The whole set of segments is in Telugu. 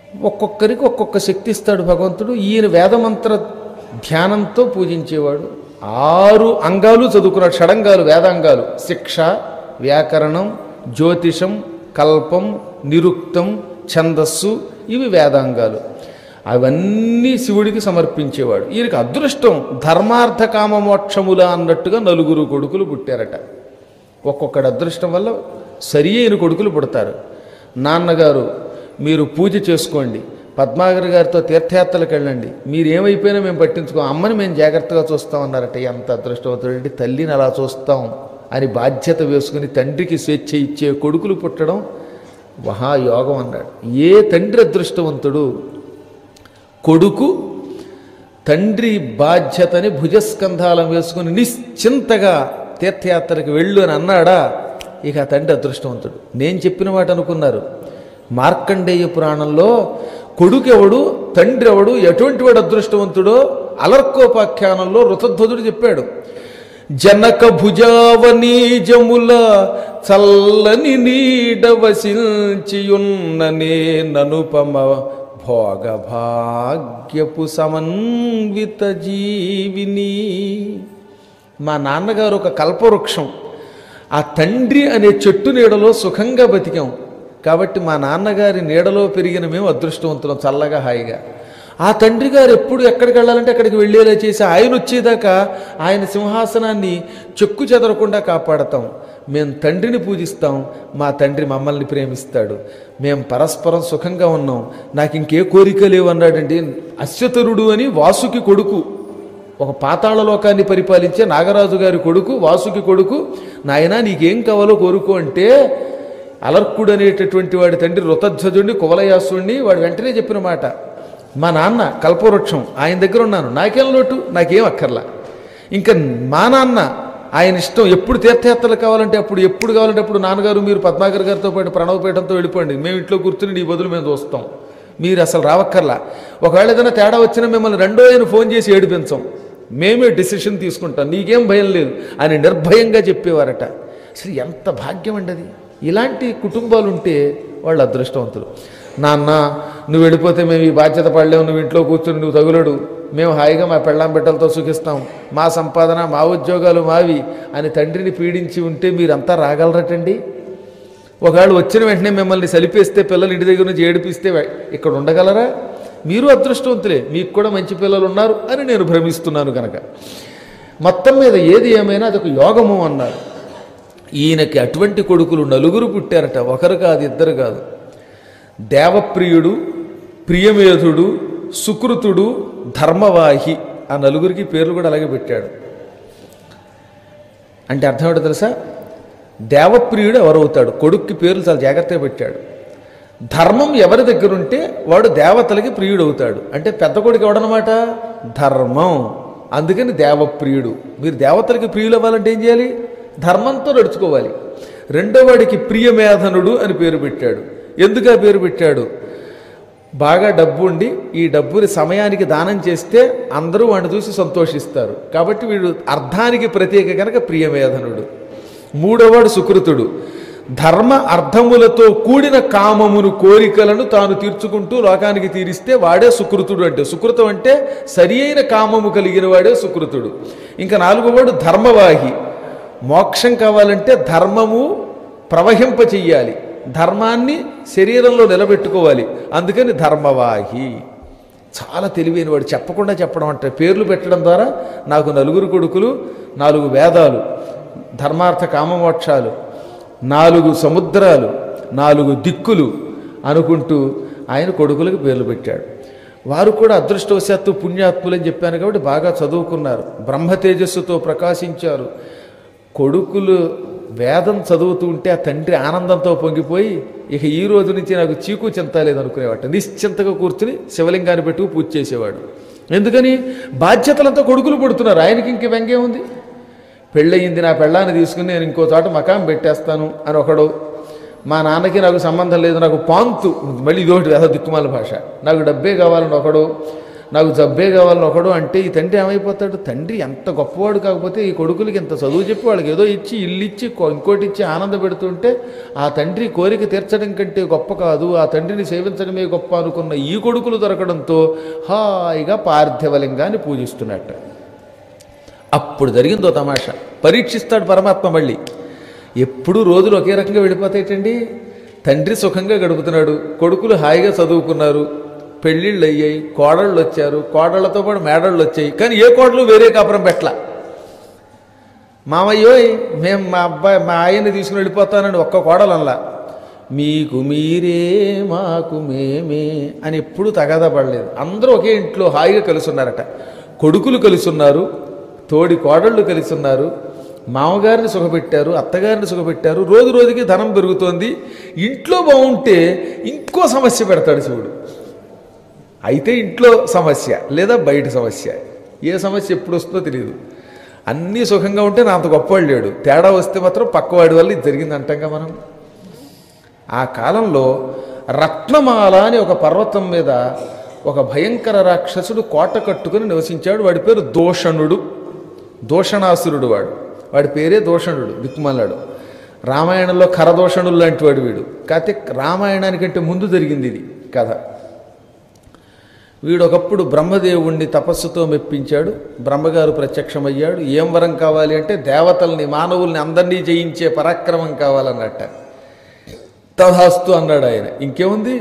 ఒక్కొక్కరికి ఒక్కొక్క శక్తి ఇస్తాడు భగవంతుడు ఈయన వేదమంత్ర ధ్యానంతో పూజించేవాడు ఆరు అంగాలు చదువుకున్నాడు షడంగాలు వేదాంగాలు శిక్ష వ్యాకరణం జ్యోతిషం కల్పం నిరుక్తం ఛందస్సు ఇవి వేదాంగాలు అవన్నీ శివుడికి సమర్పించేవాడు ఈయనకి అదృష్టం ధర్మార్థ కామ మోక్షముల అన్నట్టుగా నలుగురు కొడుకులు పుట్టారట ఒక్కొక్కడి అదృష్టం వల్ల సరి అయిన కొడుకులు పుడతారు నాన్నగారు మీరు పూజ చేసుకోండి పద్మాగర్ గారితో తీర్థయాత్రలకు వెళ్ళండి మీరు ఏమైపోయినా మేము పట్టించుకో అమ్మని మేము జాగ్రత్తగా చూస్తామన్నారట ఎంత అదృష్టవంతుడండి తల్లిని అలా చూస్తాం అని బాధ్యత వేసుకుని తండ్రికి స్వేచ్ఛ ఇచ్చే కొడుకులు పుట్టడం మహాయోగం అన్నాడు ఏ తండ్రి అదృష్టవంతుడు కొడుకు తండ్రి బాధ్యతని భుజస్కంధాలం వేసుకుని నిశ్చింతగా తీర్థయాత్రకు వెళ్ళు అని అన్నాడా ఇక ఆ తండ్రి అదృష్టవంతుడు నేను చెప్పిన మాట అనుకున్నారు మార్కండేయ పురాణంలో కొడుకు ఎవడు తండ్రి ఎవడు ఎటువంటి వాడు అదృష్టవంతుడో అలర్కోపాఖ్యానంలో ఋతధ్వజుడు చెప్పాడు జనక భుజావనీజముల చల్లని నీడ వసించియున్ననే ననుపమ భోగ భాగ్యపు సమన్విత జీవిని మా నాన్నగారు ఒక కల్పవృక్షం ఆ తండ్రి అనే చెట్టు నీడలో సుఖంగా బతికాం కాబట్టి మా నాన్నగారి నీడలో పెరిగిన మేము అదృష్టవంతులం చల్లగా హాయిగా ఆ తండ్రి గారు ఎప్పుడు ఎక్కడికి వెళ్ళాలంటే అక్కడికి వెళ్ళేలా చేసి ఆయన వచ్చేదాకా ఆయన సింహాసనాన్ని చెక్కు చెదరకుండా కాపాడతాం మేము తండ్రిని పూజిస్తాం మా తండ్రి మమ్మల్ని ప్రేమిస్తాడు మేము పరస్పరం సుఖంగా ఉన్నాం నాకు ఇంకే కోరిక లేవు అన్నాడండి అశ్వతరుడు అని వాసుకి కొడుకు ఒక పాతాళ లోకాన్ని పరిపాలించే నాగరాజు గారి కొడుకు వాసుకి కొడుకు నాయనా నీకేం కావాలో కోరుకో అంటే అలర్కుడు అనేటటువంటి వాడి తండ్రి రుతధ్వజుడిని కువలయాసుడిని వాడు వెంటనే చెప్పిన మాట మా నాన్న కల్పవృక్షం ఆయన దగ్గర ఉన్నాను నాకేం లోటు నాకేం అక్కర్లా ఇంకా మా నాన్న ఆయన ఇష్టం ఎప్పుడు తీర్థయాత్రలు కావాలంటే అప్పుడు ఎప్పుడు కావాలంటే అప్పుడు నాన్నగారు మీరు పద్మాకర్ గారితో పాటు ప్రణవపీఠంతో వెళ్ళిపోండి మేము ఇంట్లో కూర్చుని నీ బదులు మేము చూస్తాం మీరు అసలు రావక్కర్లా ఒకవేళ ఏదైనా తేడా వచ్చినా మిమ్మల్ని రెండో ఆయన ఫోన్ చేసి ఏడిపించాం మేమే డిసిషన్ తీసుకుంటాం నీకేం భయం లేదు అని నిర్భయంగా చెప్పేవారట అసలు ఎంత భాగ్యం అండి అది ఇలాంటి కుటుంబాలు ఉంటే వాళ్ళు అదృష్టవంతులు నాన్న నువ్వు వెళ్ళిపోతే మేము ఈ బాధ్యత పడలేవు నువ్వు ఇంట్లో కూర్చుని నువ్వు తగులడు మేము హాయిగా మా పెళ్ళాం బిడ్డలతో సుఖిస్తాం మా సంపాదన మా ఉద్యోగాలు మావి అని తండ్రిని పీడించి ఉంటే మీరంతా రాగలరటండి ఒకవేళ వచ్చిన వెంటనే మిమ్మల్ని సలిపేస్తే పిల్లలు ఇంటి దగ్గర నుంచి ఏడిపిస్తే వే- ఇక్కడ ఉండగలరా మీరు అదృష్టవంతులే మీకు కూడా మంచి పిల్లలు ఉన్నారు అని నేను భ్రమిస్తున్నాను కనుక మొత్తం మీద ఏది ఏమైనా అదొక యోగము అన్నారు ఈయనకి అటువంటి కొడుకులు నలుగురు పుట్టారట ఒకరు కాదు ఇద్దరు కాదు దేవప్రియుడు ప్రియమేధుడు సుకృతుడు ధర్మవాహి ఆ నలుగురికి పేర్లు కూడా అలాగే పెట్టాడు అంటే అర్థం ఏంటో తెలుసా దేవప్రియుడు ఎవరవుతాడు కొడుక్కి పేర్లు చాలా జాగ్రత్తగా పెట్టాడు ధర్మం ఎవరి దగ్గర ఉంటే వాడు దేవతలకి ప్రియుడు అవుతాడు అంటే పెద్ద కొడుకు ఎవడనమాట ధర్మం అందుకని దేవప్రియుడు మీరు దేవతలకి ప్రియులు అవ్వాలంటే ఏం చేయాలి ధర్మంతో నడుచుకోవాలి రెండో వాడికి ప్రియమేధనుడు అని పేరు పెట్టాడు ఎందుకు ఆ పేరు పెట్టాడు బాగా డబ్బు ఉండి ఈ డబ్బుని సమయానికి దానం చేస్తే అందరూ వాడిని చూసి సంతోషిస్తారు కాబట్టి వీడు అర్థానికి ప్రత్యేక కనుక ప్రియమేధనుడు మూడోవాడు సుకృతుడు ధర్మ అర్థములతో కూడిన కామమును కోరికలను తాను తీర్చుకుంటూ లోకానికి తీరిస్తే వాడే సుకృతుడు అంటే సుకృతం అంటే సరి అయిన కామము కలిగిన వాడే సుకృతుడు ఇంకా నాలుగోవాడు ధర్మవాహి మోక్షం కావాలంటే ధర్మము ప్రవహింప చెయ్యాలి ధర్మాన్ని శరీరంలో నిలబెట్టుకోవాలి అందుకని ధర్మవాహి చాలా తెలివైన వాడు చెప్పకుండా చెప్పడం అంటే పేర్లు పెట్టడం ద్వారా నాకు నలుగురు కొడుకులు నాలుగు వేదాలు ధర్మార్థ కామమోక్షాలు నాలుగు సముద్రాలు నాలుగు దిక్కులు అనుకుంటూ ఆయన కొడుకులకు పేర్లు పెట్టాడు వారు కూడా అదృష్టవశాత్తు పుణ్యాత్ములని చెప్పాను కాబట్టి బాగా చదువుకున్నారు బ్రహ్మ తేజస్సుతో ప్రకాశించారు కొడుకులు వేదం చదువుతూ ఉంటే ఆ తండ్రి ఆనందంతో పొంగిపోయి ఇక ఈ రోజు నుంచి నాకు చీకు చింత లేదు అనుకునేవాట నిశ్చింతగా కూర్చుని శివలింగాన్ని పెట్టుకు పూజ చేసేవాడు ఎందుకని బాధ్యతలంతా కొడుకులు పడుతున్నారు ఆయనకి ఇంక వ్యంగ్యం ఉంది పెళ్ళయింది నా పెళ్ళాన్ని తీసుకుని నేను ఇంకో చోట మకాం పెట్టేస్తాను అని ఒకడు మా నాన్నకి నాకు సంబంధం లేదు నాకు పాంతు మళ్ళీ ఇదొకటి వేద దిక్కుమాల భాష నాకు డబ్బే కావాలని ఒకడు నాకు జబ్బే కావాలని ఒకడు అంటే ఈ తండ్రి ఏమైపోతాడు తండ్రి ఎంత గొప్పవాడు కాకపోతే ఈ కొడుకులకి ఇంత చదువు చెప్పి వాళ్ళకి ఏదో ఇచ్చి ఇల్లు ఇచ్చి కొ- ఇంకోటి ఇచ్చి ఆనంద పెడుతుంటే ఆ తండ్రి కోరిక తీర్చడం కంటే గొప్ప కాదు ఆ తండ్రిని సేవించడమే గొప్ప అనుకున్న ఈ కొడుకులు దొరకడంతో హాయిగా పార్థివలింగాన్ని పూజిస్తున్నట్ట అప్పుడు జరిగిందో తమాషా పరీక్షిస్తాడు పరమాత్మ మళ్ళీ ఎప్పుడూ రోజులు ఒకే రకంగా వెళ్ళిపోతాయిటండి తండ్రి సుఖంగా గడుపుతున్నాడు కొడుకులు హాయిగా చదువుకున్నారు పెళ్ళిళ్ళు అయ్యాయి కోడళ్ళు వచ్చారు కోడళ్లతో పాటు మేడళ్ళు వచ్చాయి కానీ ఏ కోడలు వేరే కాపురం పెట్టల మామయ్యోయ్ మేము మా అబ్బాయి మా ఆయన్ని తీసుకుని వెళ్ళిపోతానని ఒక్క కోడలల్లా మీకు మీరే మాకు మేమే అని ఎప్పుడూ తగాదా పడలేదు అందరూ ఒకే ఇంట్లో హాయిగా కలిసి ఉన్నారట కొడుకులు కలిసి ఉన్నారు తోడి కోడళ్ళు కలిసి ఉన్నారు మామగారిని సుఖపెట్టారు అత్తగారిని సుఖపెట్టారు రోజు రోజుకి ధనం పెరుగుతోంది ఇంట్లో బాగుంటే ఇంకో సమస్య పెడతాడు శివుడు అయితే ఇంట్లో సమస్య లేదా బయట సమస్య ఏ సమస్య ఎప్పుడు వస్తుందో తెలియదు అన్నీ సుఖంగా ఉంటే నా అంత గొప్పవాడు లేడు తేడా వస్తే మాత్రం పక్కవాడి వల్ల ఇది జరిగింది అంటాంగా మనం ఆ కాలంలో రత్నమాల అని ఒక పర్వతం మీద ఒక భయంకర రాక్షసుడు కోట కట్టుకుని నివసించాడు వాడి పేరు దోషణుడు దోషణాసురుడు వాడు వాడి పేరే దోషణుడు దిక్కుమల్లాడు రామాయణంలో ఖరదోషణులు లాంటి వాడు వీడు కాకపోతే రామాయణానికంటే ముందు జరిగింది ఇది కథ వీడు ఒకప్పుడు బ్రహ్మదేవుణ్ణి తపస్సుతో మెప్పించాడు బ్రహ్మగారు ప్రత్యక్షమయ్యాడు ఏం వరం కావాలి అంటే దేవతల్ని మానవుల్ని అందరినీ జయించే పరాక్రమం కావాలన్నట్ట తథాస్తు అన్నాడు ఆయన ఇంకేముంది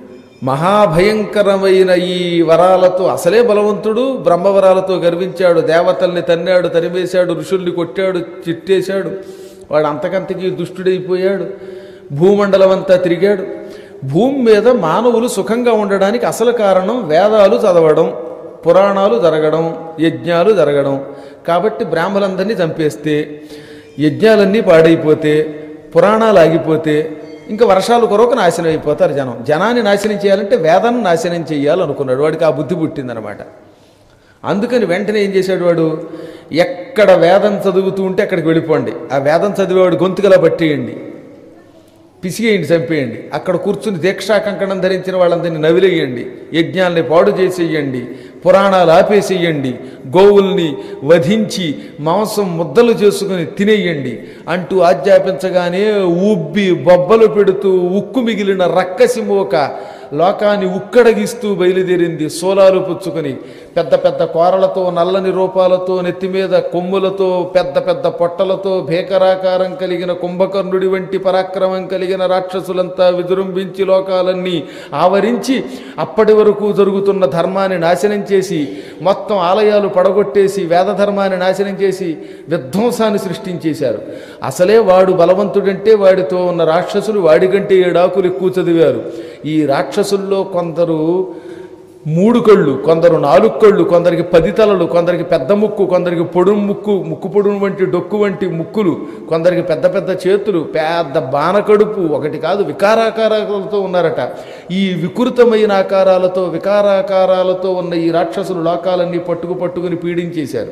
మహాభయంకరమైన ఈ వరాలతో అసలే బలవంతుడు బ్రహ్మవరాలతో గర్వించాడు దేవతల్ని తన్నాడు తరిమేశాడు ఋషుల్ని కొట్టాడు చిట్టేశాడు వాడు అంతకంతకీ దుష్టుడైపోయాడు భూమండలం అంతా తిరిగాడు భూమి మీద మానవులు సుఖంగా ఉండడానికి అసలు కారణం వేదాలు చదవడం పురాణాలు జరగడం యజ్ఞాలు జరగడం కాబట్టి బ్రాహ్మలందరినీ చంపేస్తే యజ్ఞాలన్నీ పాడైపోతే పురాణాలు ఆగిపోతే ఇంకా వర్షాలు కొరక నాశనం అయిపోతారు జనం జనాన్ని నాశనం చేయాలంటే వేదాన్ని నాశనం చేయాలనుకున్నాడు వాడికి ఆ బుద్ధి పుట్టిందనమాట అందుకని వెంటనే ఏం చేశాడు వాడు ఎక్కడ వేదం చదువుతూ ఉంటే అక్కడికి వెళ్ళిపోండి ఆ వేదం చదివేవాడు గొంతుకలా పట్టేయండి పిసిగేయండి చంపేయండి అక్కడ కూర్చుని దీక్షా కంకణం ధరించిన వాళ్ళందరినీ నవిలేయండి యజ్ఞాల్ని పాడు చేసేయండి పురాణాలు ఆపేసేయండి గోవుల్ని వధించి మాంసం ముద్దలు చేసుకుని తినేయండి అంటూ ఆజ్ఞాపించగానే ఉబ్బి బొబ్బలు పెడుతూ ఉక్కు మిగిలిన రక్కసి మోక లోకాన్ని ఉక్కడగిస్తూ బయలుదేరింది సోలాలు పుచ్చుకొని పెద్ద పెద్ద కోరలతో నల్లని రూపాలతో నెత్తి మీద కొమ్ములతో పెద్ద పెద్ద పొట్టలతో భేకరాకారం కలిగిన కుంభకర్ణుడి వంటి పరాక్రమం కలిగిన రాక్షసులంతా విజృంభించి లోకాలన్నీ ఆవరించి అప్పటి వరకు జరుగుతున్న ధర్మాన్ని నాశనం చేసి మొత్తం ఆలయాలు పడగొట్టేసి వేద ధర్మాన్ని నాశనం చేసి విధ్వంసాన్ని సృష్టించేశారు అసలే వాడు బలవంతుడంటే వాడితో ఉన్న రాక్షసులు వాడికంటే ఏడాకులు ఎక్కువ చదివారు ఈ రాక్షసుల్లో కొందరు మూడు కళ్ళు కొందరు నాలుగు కళ్ళు కొందరికి పది తలలు కొందరికి పెద్ద ముక్కు కొందరికి పొడుము ముక్కు ముక్కు పొడుము వంటి డొక్కు వంటి ముక్కులు కొందరికి పెద్ద పెద్ద చేతులు పెద్ద బాణకడుపు ఒకటి కాదు వికారాకారాలతో ఉన్నారట ఈ వికృతమైన ఆకారాలతో వికారాకారాలతో ఉన్న ఈ రాక్షసులు లోకాలన్నీ పట్టుకు పట్టుకుని పీడించేశారు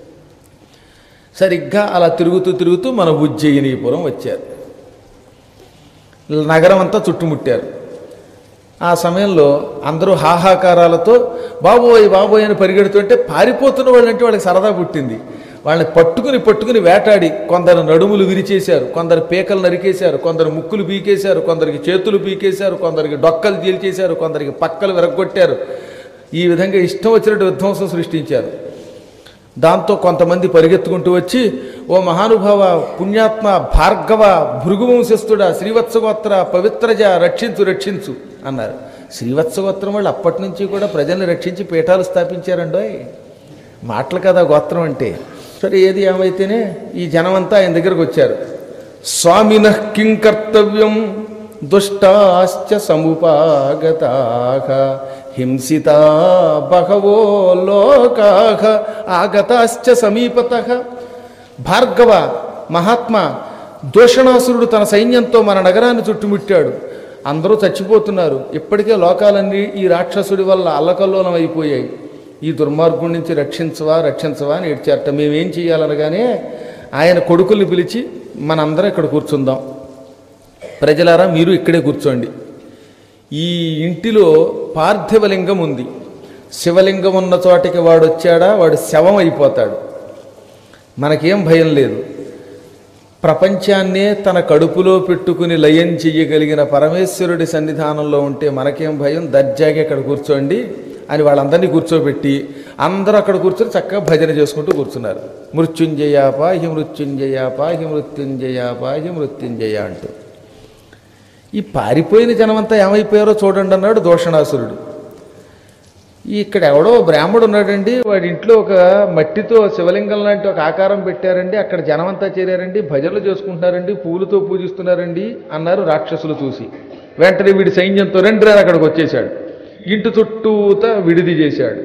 సరిగ్గా అలా తిరుగుతూ తిరుగుతూ మన ఉజ్జయినీపురం వచ్చారు నగరం అంతా చుట్టుముట్టారు ఆ సమయంలో అందరూ హాహాకారాలతో బాబోయ్ బాబోయ్ అని పరిగెడుతుంటే పారిపోతున్న వాళ్ళంటే వాళ్ళకి సరదా పుట్టింది వాళ్ళని పట్టుకుని పట్టుకుని వేటాడి కొందరు నడుములు విరిచేశారు కొందరు పీకలు నరికేశారు కొందరు ముక్కులు పీకేశారు కొందరికి చేతులు పీకేశారు కొందరికి డొక్కలు చీల్చేశారు కొందరికి పక్కలు విరగొట్టారు ఈ విధంగా ఇష్టం వచ్చినట్టు విధ్వంసం సృష్టించారు దాంతో కొంతమంది పరిగెత్తుకుంటూ వచ్చి ఓ మహానుభావ పుణ్యాత్మ భార్గవ భృగువంశస్థుడా శ్రీవత్సగోత్ర పవిత్రజ రక్షించు రక్షించు అన్నారు శ్రీవత్సగోత్రం వాళ్ళు అప్పటి నుంచి కూడా ప్రజల్ని రక్షించి పీఠాలు స్థాపించారండోయ్ మాటలు కదా గోత్రం అంటే సరే ఏది ఏమైతేనే ఈ జనమంతా ఆయన దగ్గరకు వచ్చారు స్వామిన కిం కర్తవ్యం దుష్టాశ్చ సముపాగతాః హింసితా బహవో లోకాః ఆగతాశ్చ సమీపతః భార్గవ మహాత్మా దూషణాసురుడు తన సైన్యంతో మన నగరాన్ని చుట్టుముట్టాడు అందరూ చచ్చిపోతున్నారు ఇప్పటికే లోకాలన్నీ ఈ రాక్షసుడి వల్ల అల్లకల్లోలం అయిపోయాయి ఈ దుర్మార్గుడి నుంచి రక్షించవా రక్షించవా అని ఏడ్చారట మేమేం చేయాలనగానే ఆయన కొడుకుల్ని పిలిచి మనందరం ఇక్కడ కూర్చుందాం ప్రజలారా మీరు ఇక్కడే కూర్చోండి ఈ ఇంటిలో పార్థివలింగం ఉంది శివలింగం ఉన్న చోటికి వాడు వచ్చాడా వాడు శవం అయిపోతాడు మనకేం భయం లేదు ప్రపంచాన్నే తన కడుపులో పెట్టుకుని లయం చెయ్యగలిగిన పరమేశ్వరుడి సన్నిధానంలో ఉంటే మనకేం భయం దర్జాగా ఇక్కడ కూర్చోండి అని వాళ్ళందరినీ కూర్చోబెట్టి అందరూ అక్కడ కూర్చొని చక్కగా భజన చేసుకుంటూ కూర్చున్నారు మృత్యుంజయ పాహి మృత్యుంజయ పాహి మృత్యుంజయ పాహి మృత్యుంజయ అంటూ ఈ పారిపోయిన జనమంతా ఏమైపోయారో చూడండి అన్నాడు దోషణాసురుడు ఇక్కడ ఎవడో బ్రాహ్మడు ఉన్నాడండి వాడి ఇంట్లో ఒక మట్టితో శివలింగం లాంటి ఒక ఆకారం పెట్టారండి అక్కడ జనమంతా చేరారండి భజనలు చేసుకుంటున్నారండి పూలతో పూజిస్తున్నారండి అన్నారు రాక్షసులు చూసి వెంటనే వీడి సైన్యంతో రెండు రాని అక్కడికి వచ్చేశాడు ఇంటి చుట్టూత విడిది చేశాడు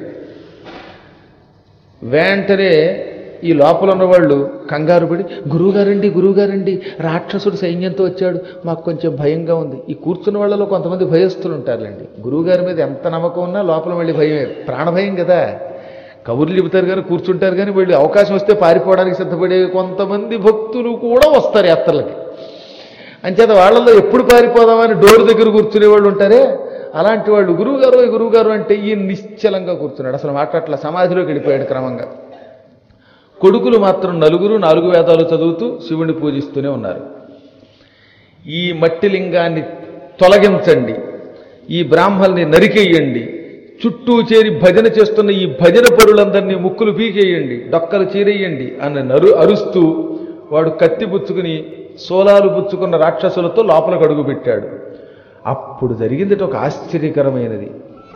వెంటనే ఈ లోపల ఉన్నవాళ్ళు కంగారు పడి గురువుగారండి గురువుగారండి రాక్షసుడు సైన్యంతో వచ్చాడు మాకు కొంచెం భయంగా ఉంది ఈ కూర్చున్న వాళ్ళలో కొంతమంది భయస్తులు ఉంటారులేండి గురువుగారి మీద ఎంత నమ్మకం ఉన్నా లోపల మళ్ళీ భయమే ప్రాణభయం కదా కబుర్లు చెబుతారు కానీ కూర్చుంటారు కానీ వీళ్ళు అవకాశం వస్తే పారిపోవడానికి సిద్ధపడే కొంతమంది భక్తులు కూడా వస్తారు యాత్రలకి అంచేత వాళ్ళలో ఎప్పుడు పారిపోదామని డోర్ దగ్గర కూర్చునే వాళ్ళు ఉంటారే అలాంటి వాళ్ళు గురువుగారు గురువుగారు అంటే ఈ నిశ్చలంగా కూర్చున్నాడు అసలు మాట్లాడట్ల సమాధిలోకి వెళ్ళిపోయాడు క్రమంగా కొడుకులు మాత్రం నలుగురు నాలుగు వేదాలు చదువుతూ శివుని పూజిస్తూనే ఉన్నారు ఈ మట్టి లింగాన్ని తొలగించండి ఈ బ్రాహ్మల్ని నరికేయండి చుట్టూ చేరి భజన చేస్తున్న ఈ భజన పరులందరినీ ముక్కులు పీకేయండి డొక్కలు చీరేయండి అని నరు అరుస్తూ వాడు కత్తి పుచ్చుకుని సోలాలు పుచ్చుకున్న రాక్షసులతో లోపలికి అడుగు పెట్టాడు అప్పుడు జరిగింది ఒక ఆశ్చర్యకరమైనది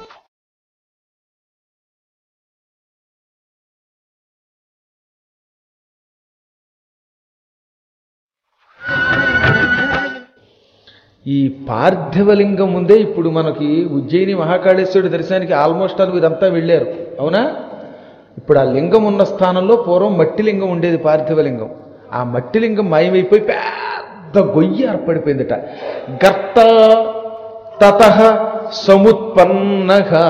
ఈ పార్థివలింగం ముందే ఇప్పుడు మనకి ఉజ్జయిని మహాకాళేశ్వరుడి దర్శనానికి ఆల్మోస్ట్ అని ఇదంతా వెళ్ళారు అవునా ఇప్పుడు ఆ లింగం ఉన్న స్థానంలో పూర్వం మట్టి లింగం ఉండేది పార్థివలింగం ఆ మట్టి లింగం మాయమైపోయి పెద్ద గొయ్యి ఏర్పడిపోయిందట గర్త తత సముత్పన్నగా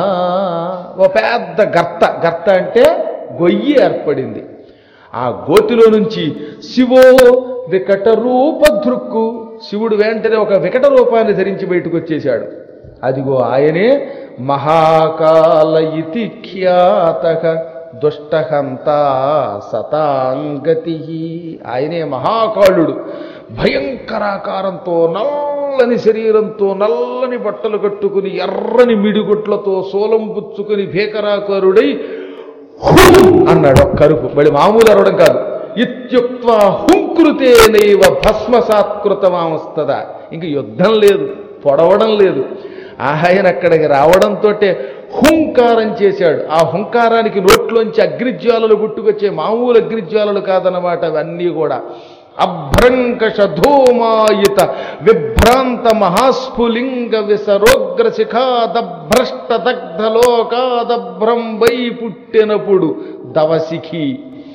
ఓ పెద్ద గర్త గర్త అంటే గొయ్యి ఏర్పడింది ఆ గోతిలో నుంచి శివో వికట రూప దృక్కు శివుడు వెంటనే ఒక వికట రూపాన్ని ధరించి బయటకు వచ్చేశాడు అదిగో ఆయనే మహాకాల ఇతి ఖ్యాత దుష్టహంత సతాంగతి ఆయనే మహాకాళుడు భయంకరాకారంతో నల్లని శరీరంతో నల్లని బట్టలు కట్టుకుని ఎర్రని మిడిగుట్లతో సోలం పుచ్చుకుని భీకరాకారుడై హుం అన్నాడు ఒక్క కరుపు మళ్ళీ మామూలు అరవడం కాదు ఇత్యుక్త హుంకృతే నైవ భస్మసాత్కృతమావస్తదా ఇంక యుద్ధం లేదు పొడవడం లేదు ఆయన అక్కడికి రావడంతో హుంకారం చేశాడు ఆ హుంకారానికి నోట్లోంచి అగ్నిజ్వాలలు పుట్టుకొచ్చే మామూలు అగ్నిజ్వాలలు కాదన్నమాట అవన్నీ కూడా అభ్రంకష ధూమాయిత విభ్రాంత మహాస్ఫులింగ విసరోగ్ర శిఖాదభ్రష్ట దగ్ధలోకాదభ్రంబై పుట్టినప్పుడు దవశిఖి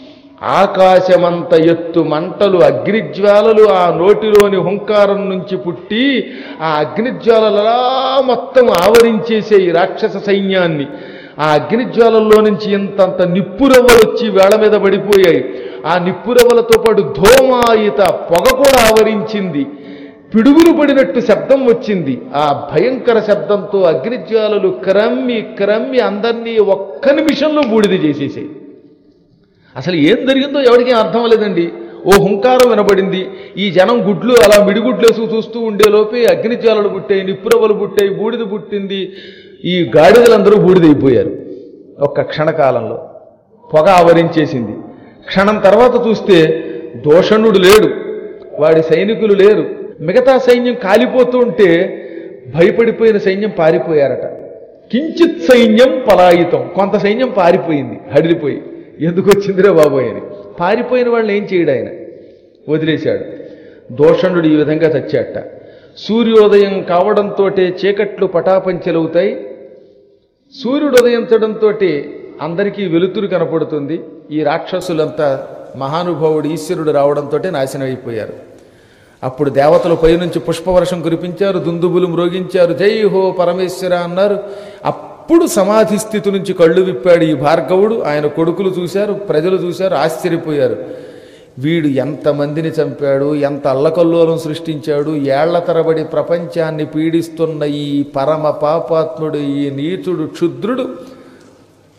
ఆకాశమంత ఎత్తు మంటలు అగ్నిజ్వాలలు ఆ నోటిలోని హుంకారం నుంచి పుట్టి ఆ అగ్నిజ్వాలలా మొత్తం ఆవరించేసే ఈ రాక్షస సైన్యాన్ని ఆ అగ్నిజ్వాలల్లో నుంచి ఇంతంత నిప్పురవ్వలు వచ్చి వేళ మీద పడిపోయాయి ఆ నిప్పురవ్వలతో పాటు ధూమాయిత పొగ కూడా ఆవరించింది పిడుగులు పడినట్టు శబ్దం వచ్చింది ఆ భయంకర శబ్దంతో అగ్నిజ్వాలలు క్రమ్మి క్రమ్మి అందరినీ ఒక్క నిమిషంలో బూడిద చేసేసాయి అసలు ఏం జరిగిందో ఎవరికీ అర్థం లేదండి ఓ హుంకారం వినబడింది ఈ జనం గుడ్లు అలా మిడిగుడ్లేసు చూస్తూ ఉండేలోపే అగ్నిజ్వాలలు పుట్టాయి నిప్పురవలు పుట్టాయి బూడిద పుట్టింది ఈ గాడిదలందరూ బూడిదైపోయారు ఒక్క క్షణకాలంలో పొగ ఆవరించేసింది క్షణం తర్వాత చూస్తే దోషణుడు లేడు వాడి సైనికులు లేరు మిగతా సైన్యం కాలిపోతూ ఉంటే భయపడిపోయిన సైన్యం పారిపోయారట కించిత్ సైన్యం పలాయితం కొంత సైన్యం పారిపోయింది హడిలిపోయి ఎందుకు వచ్చిందిరే బాబోయ్ అని పారిపోయిన వాళ్ళని ఏం చేయడు ఆయన వదిలేశాడు దోషణుడు ఈ విధంగా చచ్చాట సూర్యోదయం కావడంతో చీకట్లు పటాపంచలవుతాయి సూర్యుడు ఉదయించడంతో అందరికీ వెలుతురు కనపడుతుంది ఈ రాక్షసులంతా మహానుభావుడు ఈశ్వరుడు రావడంతో నాశనం అయిపోయారు అప్పుడు దేవతలు పైనుంచి పుష్పవర్షం కురిపించారు దుందుబులు మ్రోగించారు జై హో పరమేశ్వర అన్నారు అప్పుడు సమాధి స్థితి నుంచి కళ్ళు విప్పాడు ఈ భార్గవుడు ఆయన కొడుకులు చూశారు ప్రజలు చూశారు ఆశ్చర్యపోయారు వీడు ఎంతమందిని చంపాడు ఎంత అల్లకల్లోలం సృష్టించాడు ఏళ్ల తరబడి ప్రపంచాన్ని పీడిస్తున్న ఈ పరమ పాపాత్ముడు ఈ నీచుడు క్షుద్రుడు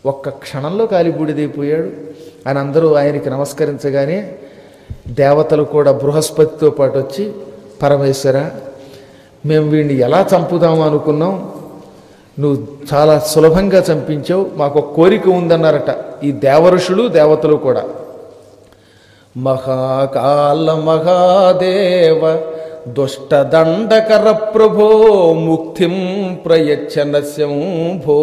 ఒక్క క్షణంలో కాలిబూడిదైపోయాడు అని అందరూ ఆయనకి నమస్కరించగానే దేవతలు కూడా బృహస్పతితో పాటు వచ్చి పరమేశ్వర మేము వీడిని ఎలా చంపుదాము అనుకున్నాం నువ్వు చాలా సులభంగా చంపించావు మాకు ఒక కోరిక ఉందన్నారట ఈ దేవఋషులు దేవతలు కూడా మహాకాల మహాదేవ దుష్టదండకర ప్రభో ముక్తిం ప్రయచ్చన శంభో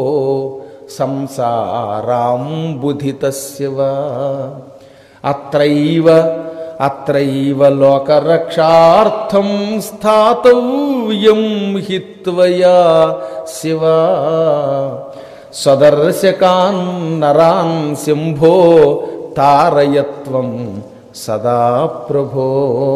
సంసారాంబుధితస్య అత్రైవ అత్రైవ లోకరక్షార్థం స్థాతవ్యం హిత్వయా శివ సదర్శకాన్ నరాన్ శంభో తారయత్వం సదా ప్రభో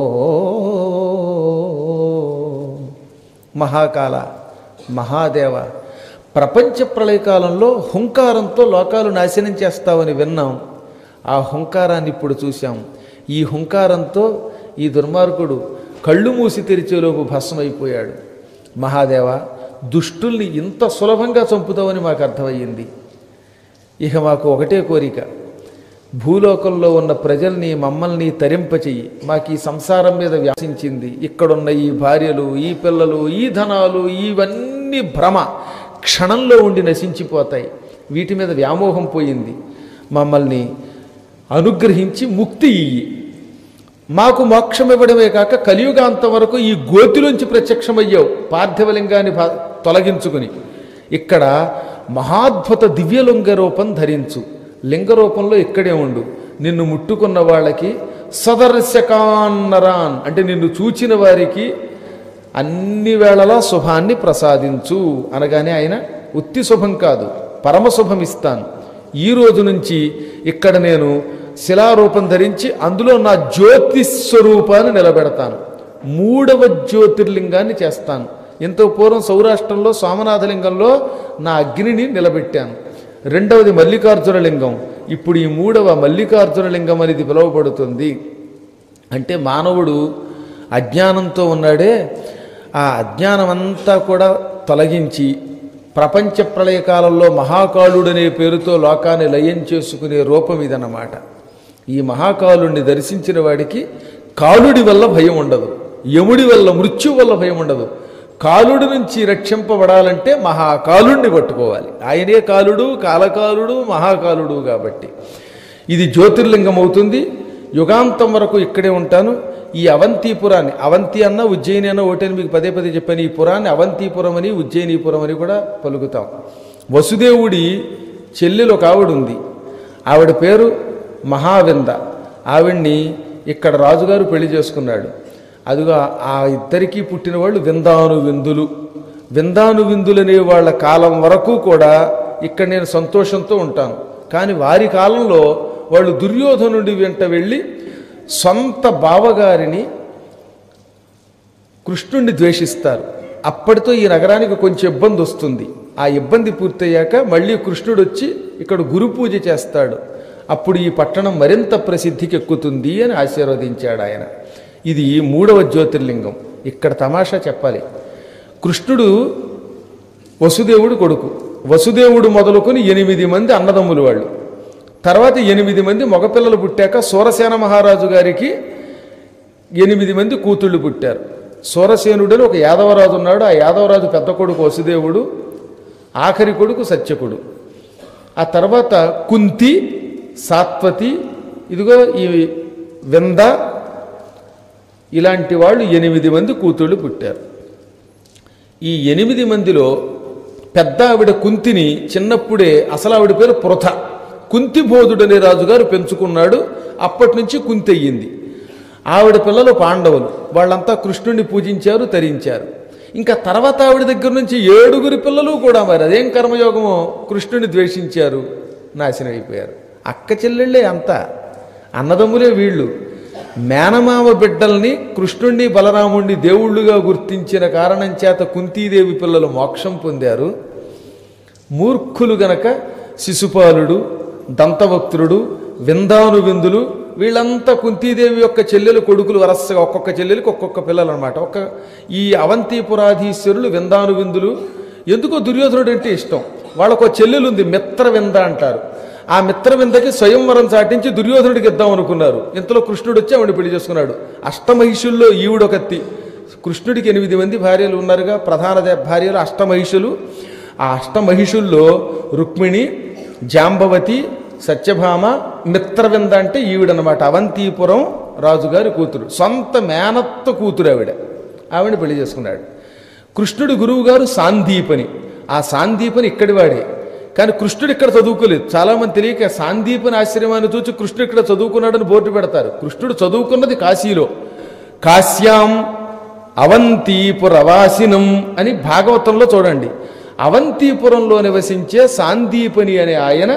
మహాకాల మహాదేవ ప్రపంచ ప్రళయకాలంలో హుంకారంతో లోకాలు నాశనం చేస్తావని విన్నాం ఆ హుంకారాన్ని ఇప్పుడు చూశాం ఈ హుంకారంతో ఈ దుర్మార్గుడు కళ్ళు మూసి తెరిచేలోపు భస్మైపోయాడు మహాదేవ దుష్టుల్ని ఇంత సులభంగా చంపుతావని మాకు అర్థమయ్యింది ఇక మాకు ఒకటే కోరిక భూలోకంలో ఉన్న ప్రజల్ని మమ్మల్ని తరింపచెయ్యి మాకు ఈ సంసారం మీద వ్యాసించింది ఇక్కడున్న ఈ భార్యలు ఈ పిల్లలు ఈ ధనాలు ఇవన్నీ భ్రమ క్షణంలో ఉండి నశించిపోతాయి వీటి మీద వ్యామోహం పోయింది మమ్మల్ని అనుగ్రహించి ముక్తి ఇయ్యి మాకు మోక్షం ఇవ్వడమే కాక కలియుగాంతం వరకు ఈ గోతిలోంచి ప్రత్యక్షమయ్యావు పార్థివలింగాన్ని భా- తొలగించుకుని ఇక్కడ మహాద్భుత దివ్యలింగ రూపం ధరించు లింగ రూపంలో ఇక్కడే ఉండు నిన్ను ముట్టుకున్న వాళ్ళకి సదర్శకాన్నరాన్ అంటే నిన్ను చూచిన వారికి అన్ని వేళలా శుభాన్ని ప్రసాదించు అనగానే ఆయన ఉత్తి శుభం కాదు పరమ శుభం ఇస్తాను ఈ రోజు నుంచి ఇక్కడ నేను శిలారూపం ధరించి అందులో నా జ్యోతి స్వరూపాన్ని నిలబెడతాను మూడవ జ్యోతిర్లింగాన్ని చేస్తాను ఎంతో పూర్వం సౌరాష్ట్రంలో సోమనాథలింగంలో నా అగ్నిని నిలబెట్టాను రెండవది మల్లికార్జున లింగం ఇప్పుడు ఈ మూడవ మల్లికార్జున లింగం అనేది పిలువబడుతుంది అంటే మానవుడు అజ్ఞానంతో ఉన్నాడే ఆ అజ్ఞానం అంతా కూడా తొలగించి ప్రపంచ ప్రళయకాలంలో మహాకాళుడనే పేరుతో లోకాన్ని లయం చేసుకునే రూపం ఇదన్నమాట ఈ మహాకాలుడిని దర్శించిన వాడికి కాలుడి వల్ల భయం ఉండదు యముడి వల్ల మృత్యు వల్ల భయం ఉండదు కాలుడి నుంచి రక్షింపబడాలంటే మహాకాలుడిని పట్టుకోవాలి ఆయనే కాలుడు కాలకాలుడు మహాకాలుడు కాబట్టి ఇది జ్యోతిర్లింగం అవుతుంది యుగాంతం వరకు ఇక్కడే ఉంటాను ఈ అవంతిపురాన్ని అవంతి అన్న ఉజ్జయిని అన్న ఒకటని మీకు పదే పదే చెప్పాను ఈ పురాన్ని అవంతిపురం అని ఉజ్జయినీపురం అని కూడా పలుకుతాం వసుదేవుడి చెల్లెలు ఒక ఆవిడ ఉంది ఆవిడ పేరు మహావింద ఆవిడ్ని ఇక్కడ రాజుగారు పెళ్లి చేసుకున్నాడు అదిగా ఆ ఇద్దరికీ పుట్టిన వాళ్ళు విందాను విందులు విందాను విందులనే వాళ్ళ కాలం వరకు కూడా ఇక్కడ నేను సంతోషంతో ఉంటాను కానీ వారి కాలంలో వాళ్ళు దుర్యోధనుడి వెంట వెళ్ళి సొంత బావగారిని కృష్ణుణ్ణి ద్వేషిస్తారు అప్పటితో ఈ నగరానికి కొంచెం ఇబ్బంది వస్తుంది ఆ ఇబ్బంది పూర్తయ్యాక మళ్ళీ కృష్ణుడు వచ్చి ఇక్కడ గురు పూజ చేస్తాడు అప్పుడు ఈ పట్టణం మరింత ప్రసిద్ధికి ఎక్కుతుంది అని ఆశీర్వదించాడు ఆయన ఇది మూడవ జ్యోతిర్లింగం ఇక్కడ తమాషా చెప్పాలి కృష్ణుడు వసుదేవుడు కొడుకు వసుదేవుడు మొదలుకొని ఎనిమిది మంది అన్నదమ్ములు వాళ్ళు తర్వాత ఎనిమిది మంది మగపిల్లలు పుట్టాక సూరసేన మహారాజు గారికి ఎనిమిది మంది కూతుళ్ళు పుట్టారు సూరసేనుడని ఒక యాదవరాజు ఉన్నాడు ఆ యాదవరాజు పెద్ద కొడుకు వసుదేవుడు ఆఖరి కొడుకు సత్యకుడు ఆ తర్వాత కుంతి సాత్వతి ఇదిగో ఈ వింద ఇలాంటి వాళ్ళు ఎనిమిది మంది కూతుళ్ళు పుట్టారు ఈ ఎనిమిది మందిలో పెద్ద ఆవిడ కుంతిని చిన్నప్పుడే అసలు ఆవిడ పేరు పృథ కుంతిబోధుడు అనే రాజుగారు పెంచుకున్నాడు అప్పటి నుంచి కుంతి అయ్యింది ఆవిడ పిల్లలు పాండవులు వాళ్ళంతా కృష్ణుడిని పూజించారు తరించారు ఇంకా తర్వాత ఆవిడ దగ్గర నుంచి ఏడుగురి పిల్లలు కూడా మరి అదేం కర్మయోగమో కృష్ణుని ద్వేషించారు నాశనం అయిపోయారు అక్క చెల్లెళ్ళే అంతా అన్నదమ్ములే వీళ్ళు మేనమామ బిడ్డల్ని కృష్ణుణ్ణి బలరాముణ్ణి దేవుళ్ళుగా గుర్తించిన కారణం చేత కుంతీదేవి పిల్లలు మోక్షం పొందారు మూర్ఖులు గనక శిశుపాలుడు దంతవక్త్రుడు విందాను విందులు వీళ్ళంతా కుంతీదేవి యొక్క చెల్లెలు కొడుకులు వరసగా ఒక్కొక్క చెల్లెలకి ఒక్కొక్క పిల్లలు అనమాట ఒక్క ఈ అవంతిపురాధీశ్వరులు విందాను విందులు ఎందుకో దుర్యోధనుడు అంటే ఇష్టం వాళ్ళకు ఒక చెల్లెలు ఉంది మిత్రవింద అంటారు ఆ మిత్రవిందకి స్వయంవరం చాటించి దుర్యోధనుడికి ఇద్దాం అనుకున్నారు ఇంతలో కృష్ణుడు వచ్చి ఆవిడ పెళ్లి చేసుకున్నాడు అష్టమహిషుల్లో ఈవిడొకత్తి కృష్ణుడికి ఎనిమిది మంది భార్యలు ఉన్నారుగా ప్రధాన దే- భార్యలు అష్టమహిషులు ఆ అష్టమహిషుల్లో రుక్మిణి జాంబవతి సత్యభామ మిత్రవింద అంటే ఈవిడనమాట అవంతిపురం రాజుగారి కూతురు సొంత మేనత్త కూతురు ఆవిడ ఆవిడ పెళ్లి చేసుకున్నాడు కృష్ణుడి గురువు గారు సాందీపని ఆ సాందీపని ఇక్కడి వాడే కానీ కృష్ణుడు ఇక్కడ చదువుకోలేదు చాలామంది తెలియక సాందీపని ఆశ్రమాన్ని చూసి కృష్ణుడు ఇక్కడ చదువుకున్నాడని బోర్డు పెడతారు కృష్ణుడు చదువుకున్నది కాశీలో కాశ్యాం అవంతిపురవాసినం అని భాగవతంలో చూడండి అవంతిపురంలో నివసించే సాందీపని అనే ఆయన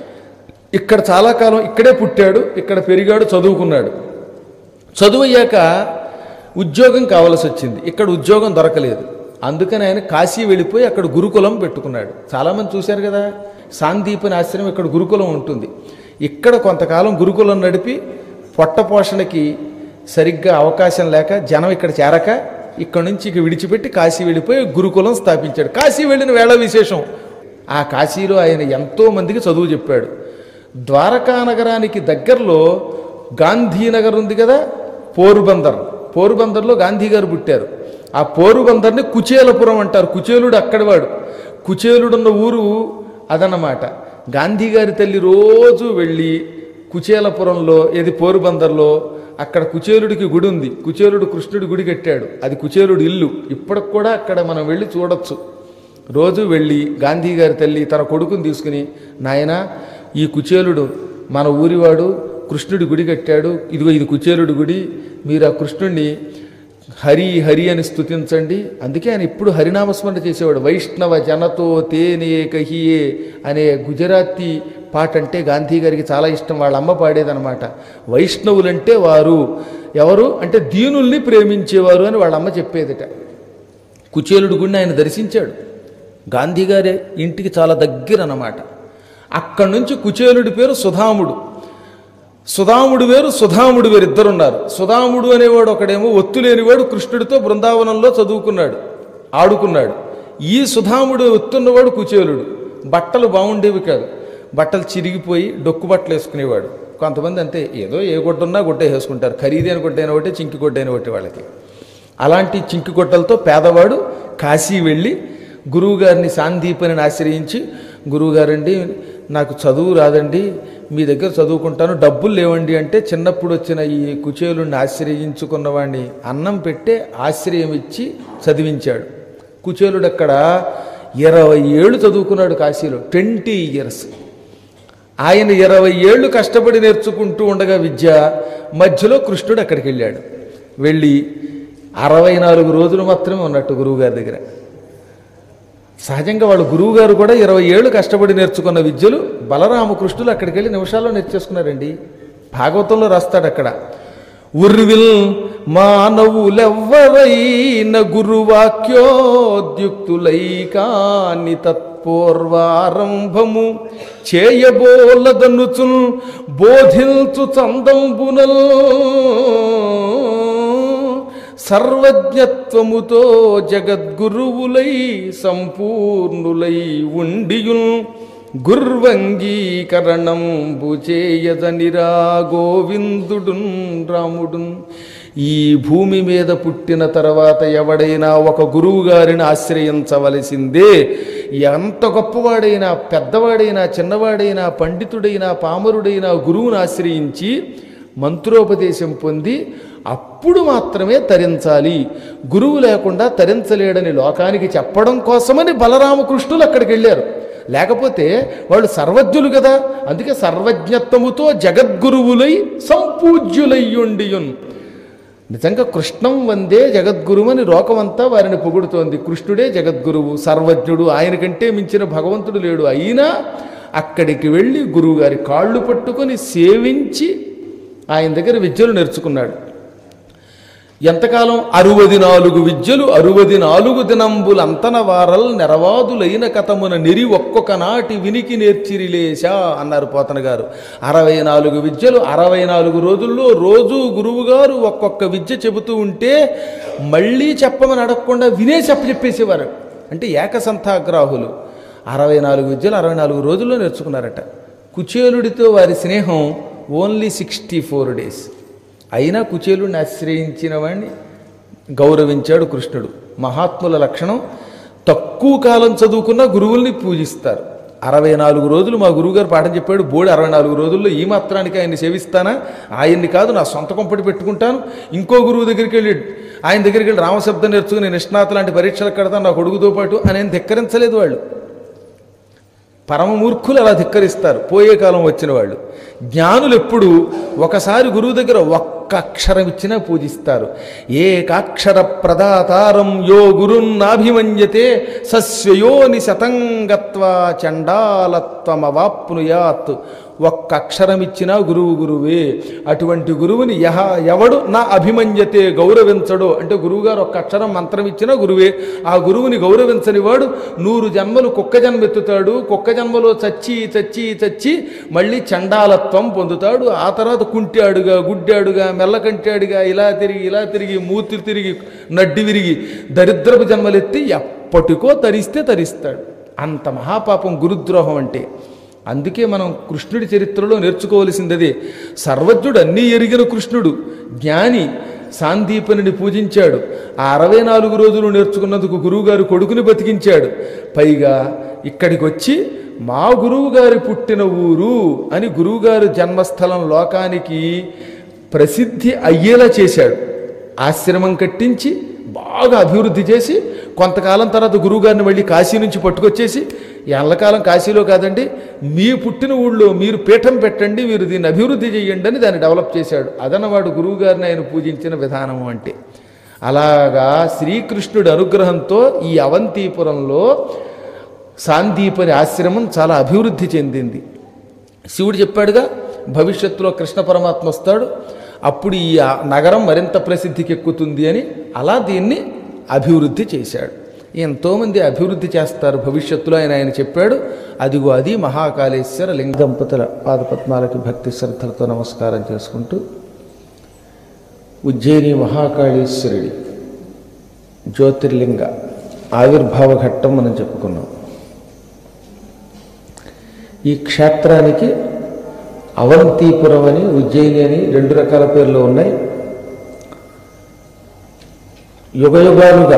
ఇక్కడ చాలా కాలం ఇక్కడే పుట్టాడు ఇక్కడ పెరిగాడు చదువుకున్నాడు చదువు అయ్యాక ఉద్యోగం కావలసి వచ్చింది ఇక్కడ ఉద్యోగం దొరకలేదు అందుకని ఆయన కాశీ వెళ్ళిపోయి అక్కడ గురుకులం పెట్టుకున్నాడు చాలామంది చూశారు కదా సాందీపని ఆశ్రమం ఇక్కడ గురుకులం ఉంటుంది ఇక్కడ కొంతకాలం గురుకులం నడిపి పొట్ట పోషణకి సరిగ్గా అవకాశం లేక జనం ఇక్కడ చేరక ఇక్కడ నుంచి ఇక విడిచిపెట్టి కాశీ వెళ్ళిపోయి గురుకులం స్థాపించాడు కాశీ వెళ్ళిన వేళ విశేషం ఆ కాశీలో ఆయన ఎంతో మందికి చదువు చెప్పాడు ద్వారకా నగరానికి దగ్గరలో గాంధీనగర్ ఉంది కదా పోరుబందర్ పోరుబందర్లో గాంధీ గారు పుట్టారు ఆ పోరుబందర్ని కుచేలపురం అంటారు కుచేలుడు అక్కడివాడు కుచేలుడున్న ఊరు అదన్నమాట గాంధీ గారి తల్లి రోజు వెళ్ళి కుచేలపురంలో ఏది పోరుబందర్లో అక్కడ కుచేలుడికి గుడి ఉంది కుచేలుడు కృష్ణుడి గుడి కట్టాడు అది కుచేలుడి ఇల్లు ఇప్పటికి కూడా అక్కడ మనం వెళ్ళి చూడొచ్చు రోజు వెళ్ళి గాంధీ గారి తల్లి తన కొడుకుని తీసుకుని నాయనా ఈ కుచేలుడు మన ఊరివాడు కృష్ణుడి గుడి కట్టాడు ఇదిగో ఇది కుచేలుడి గుడి మీరు ఆ కృష్ణుడిని హరి హరి అని స్తుతించండి అందుకే ఆయన ఇప్పుడు హరినామస్మరణ చేసేవాడు వైష్ణవ జనతో తేనే కహియే అనే గుజరాతీ పాట అంటే గాంధీ గారికి చాలా ఇష్టం వాళ్ళ అమ్మ పాడేదనమాట వైష్ణవులంటే వారు ఎవరు అంటే దీనుల్ని ప్రేమించేవారు అని వాళ్ళ అమ్మ చెప్పేదిట కుచేలుడు గుడిని ఆయన దర్శించాడు గాంధీ గారి ఇంటికి చాలా దగ్గర అన్నమాట అక్కడి నుంచి కుచేలుడి పేరు సుధాముడు సుధాముడు వేరు సుధాముడు వేరు ఇద్దరున్నారు సుధాముడు అనేవాడు ఒకడేమో ఒత్తు లేనివాడు కృష్ణుడితో బృందావనంలో చదువుకున్నాడు ఆడుకున్నాడు ఈ సుధాముడు ఒత్తున్నవాడు కుచేలుడు బట్టలు బాగుండేవి కాదు బట్టలు చిరిగిపోయి డొక్కు బట్టలు వేసుకునేవాడు కొంతమంది అంతే ఏదో ఏ గుడ్డున్నా గుడ్డ వేసుకుంటారు ఖరీదైన గుడ్డైన ఒకటి చింకి గుడ్డైన ఒకటి వాళ్ళకి అలాంటి చింకి గుడ్డలతో పేదవాడు కాశీ వెళ్ళి గురువుగారిని సాందీపని ఆశ్రయించి గురువుగారండి నాకు చదువు రాదండి మీ దగ్గర చదువుకుంటాను డబ్బులు లేవండి అంటే చిన్నప్పుడు వచ్చిన ఈ కుచేలుడిని ఆశ్రయించుకున్నవాడిని అన్నం పెట్టే ఆశ్రయం ఇచ్చి చదివించాడు కుచేలుడు అక్కడ ఇరవై ఏళ్ళు చదువుకున్నాడు కాశీలో ట్వంటీ ఇయర్స్ ఆయన ఇరవై ఏళ్ళు కష్టపడి నేర్చుకుంటూ ఉండగా విద్య మధ్యలో కృష్ణుడు అక్కడికి వెళ్ళాడు వెళ్ళి అరవై నాలుగు రోజులు మాత్రమే ఉన్నట్టు గురువుగారి దగ్గర సహజంగా వాళ్ళ గురువు గారు కూడా ఇరవై ఏళ్ళు కష్టపడి నేర్చుకున్న విద్యలు బలరామకృష్ణులు అక్కడికి వెళ్ళి నిమిషాల్లో నేర్చేసుకున్నారండి భాగవతంలో రాస్తాడు అక్కడ ఉర్విల్ మానవులెవ్వరైన గురువాక్యోద్యుక్తులై కాని తత్పూర్వారంభము చేయబోలదనుచుల్ బోధించు చందంబునల్ సర్వజ్ఞత్వముతో జగద్గురువులై సంపూర్ణులై ఉండియుల్ గుర్వంగీకరణంబు చేయదనిరా గోవిందుడున్ రాముడున్ ఈ భూమి మీద పుట్టిన తర్వాత ఎవడైనా ఒక గురువు గారిని ఆశ్రయించవలసిందే ఎంత గొప్పవాడైనా పెద్దవాడైనా చిన్నవాడైనా పండితుడైనా పామరుడైనా గురువుని ఆశ్రయించి మంత్రోపదేశం పొంది అప్పుడు మాత్రమే తరించాలి గురువు లేకుండా తరించలేడని లోకానికి చెప్పడం కోసమని బలరామకృష్ణులు అక్కడికి వెళ్ళారు లేకపోతే వాళ్ళు సర్వజ్ఞులు కదా అందుకే సర్వజ్ఞత్వముతో జగద్గురువులై సంపూజ్యులయ్యుండియున్ నిజంగా కృష్ణం వందే జగద్గురువని లోకమంతా వారిని పొగుడుతోంది కృష్ణుడే జగద్గురువు సర్వజ్ఞుడు ఆయన కంటే మించిన భగవంతుడు లేడు అయినా అక్కడికి వెళ్ళి గురువుగారి కాళ్ళు పట్టుకొని సేవించి ఆయన దగ్గర విద్యలు నేర్చుకున్నాడు ఎంతకాలం అరువది నాలుగు విద్యలు అరువది నాలుగు దినంబులు అంతన వారల్ నెరవాదులైన కథమున నిరి ఒక్కొక్క నాటి వినికి నేర్చిరిలేశా అన్నారు పోతన గారు అరవై నాలుగు విద్యలు అరవై నాలుగు రోజుల్లో రోజు గురువుగారు ఒక్కొక్క విద్య చెబుతూ ఉంటే మళ్ళీ చెప్పమని అడగకుండా వినే చెప్ప చెప్పేసేవారు అంటే ఏకసంతాగ్రాహులు అరవై నాలుగు విద్యలు అరవై నాలుగు రోజుల్లో నేర్చుకున్నారట కుచేలుడితో వారి స్నేహం ఓన్లీ సిక్స్టీ ఫోర్ డేస్ అయినా కుచేలుడిని ఆశ్రయించిన వాడిని గౌరవించాడు కృష్ణుడు మహాత్ముల లక్షణం తక్కువ కాలం చదువుకున్న గురువుల్ని పూజిస్తారు అరవై నాలుగు రోజులు మా గురువుగారు పాఠం చెప్పాడు బోడి అరవై నాలుగు రోజుల్లో ఈ మాత్రానికి ఆయన్ని సేవిస్తానా ఆయన్ని కాదు నా సొంత కొంపటి పెట్టుకుంటాను ఇంకో గురువు దగ్గరికి వెళ్ళి ఆయన దగ్గరికి వెళ్ళి రామశబ్దం నేర్చుకుని నిష్ణాత లాంటి పరీక్షలకు కడతాను నా కొడుకుతో పాటు అని ఆయన ధిక్కరించలేదు వాళ్ళు పరమమూర్ఖులు అలా ధిక్కరిస్తారు పోయే కాలం వచ్చిన వాళ్ళు జ్ఞానులు ఎప్పుడు ఒకసారి గురువు దగ్గర ఒక్క అక్షరం ఇచ్చినా పూజిస్తారు ఏకాక్షర ప్రదాతారం యో గురున్నాభిమన్యతే సస్యయోని శతంగత్వా చండాలత్వమవాప్నుయాత్ ఒక్క అక్షరం ఇచ్చినా గురువు గురువే అటువంటి గురువుని యహ ఎవడు నా అభిమన్యతే గౌరవించడో అంటే గురువుగారు ఒక్క అక్షరం మంత్రం ఇచ్చినా గురువే ఆ గురువుని గౌరవించని వాడు నూరు జన్మలు కుక్క జన్మ ఎత్తుతాడు కుక్క జన్మలో చచ్చి చచ్చి చచ్చి మళ్ళీ చండాలత్వం పొందుతాడు ఆ తర్వాత కుంటాడుగా గుడ్డాడుగా మెల్లకంటాడుగా ఇలా తిరిగి ఇలా తిరిగి మూతి తిరిగి నడ్డి విరిగి దరిద్రపు జన్మలెత్తి ఎప్పటికో తరిస్తే తరిస్తాడు అంత మహాపాపం గురుద్రోహం అంటే అందుకే మనం కృష్ణుడి చరిత్రలో నేర్చుకోవలసింది అదే సర్వజ్ఞుడు అన్నీ ఎరిగిన కృష్ణుడు జ్ఞాని సాందీపనిని పూజించాడు ఆ అరవై నాలుగు రోజులు నేర్చుకున్నందుకు గురువుగారు కొడుకుని బతికించాడు పైగా ఇక్కడికి వచ్చి మా గురువుగారి పుట్టిన ఊరు అని గురువుగారు జన్మస్థలం లోకానికి ప్రసిద్ధి అయ్యేలా చేశాడు ఆశ్రమం కట్టించి బాగా అభివృద్ధి చేసి కొంతకాలం తర్వాత గురువుగారిని మళ్ళీ కాశీ నుంచి పట్టుకొచ్చేసి ఎల్లకాలం కాశీలో కాదండి మీ పుట్టిన ఊళ్ళో మీరు పీఠం పెట్టండి మీరు దీన్ని అభివృద్ధి చేయండి అని దాన్ని డెవలప్ చేశాడు అదన్నవాడు గురువుగారిని ఆయన పూజించిన విధానం అంటే అలాగా శ్రీకృష్ణుడి అనుగ్రహంతో ఈ అవంతిపురంలో సాందీపని ఆశ్రమం చాలా అభివృద్ధి చెందింది శివుడు చెప్పాడుగా భవిష్యత్తులో కృష్ణ పరమాత్మ వస్తాడు అప్పుడు ఈ ఆ నగరం మరింత ప్రసిద్ధికి ఎక్కుతుంది అని అలా దీన్ని అభివృద్ధి చేశాడు ఎంతోమంది అభివృద్ధి చేస్తారు భవిష్యత్తులో ఆయన ఆయన చెప్పాడు అదిగో అది మహాకాళేశ్వర లింగ దంపతుల పాదపద్మాలకి భక్తి శ్రద్ధలతో నమస్కారం చేసుకుంటూ ఉజ్జయిని మహాకాళేశ్వరుడి జ్యోతిర్లింగ ఆవిర్భావ ఘట్టం మనం చెప్పుకున్నాం ఈ క్షేత్రానికి అవంతిపురం అని ఉజ్జయిని అని రెండు రకాల పేర్లు ఉన్నాయి యుగయుగాలుగా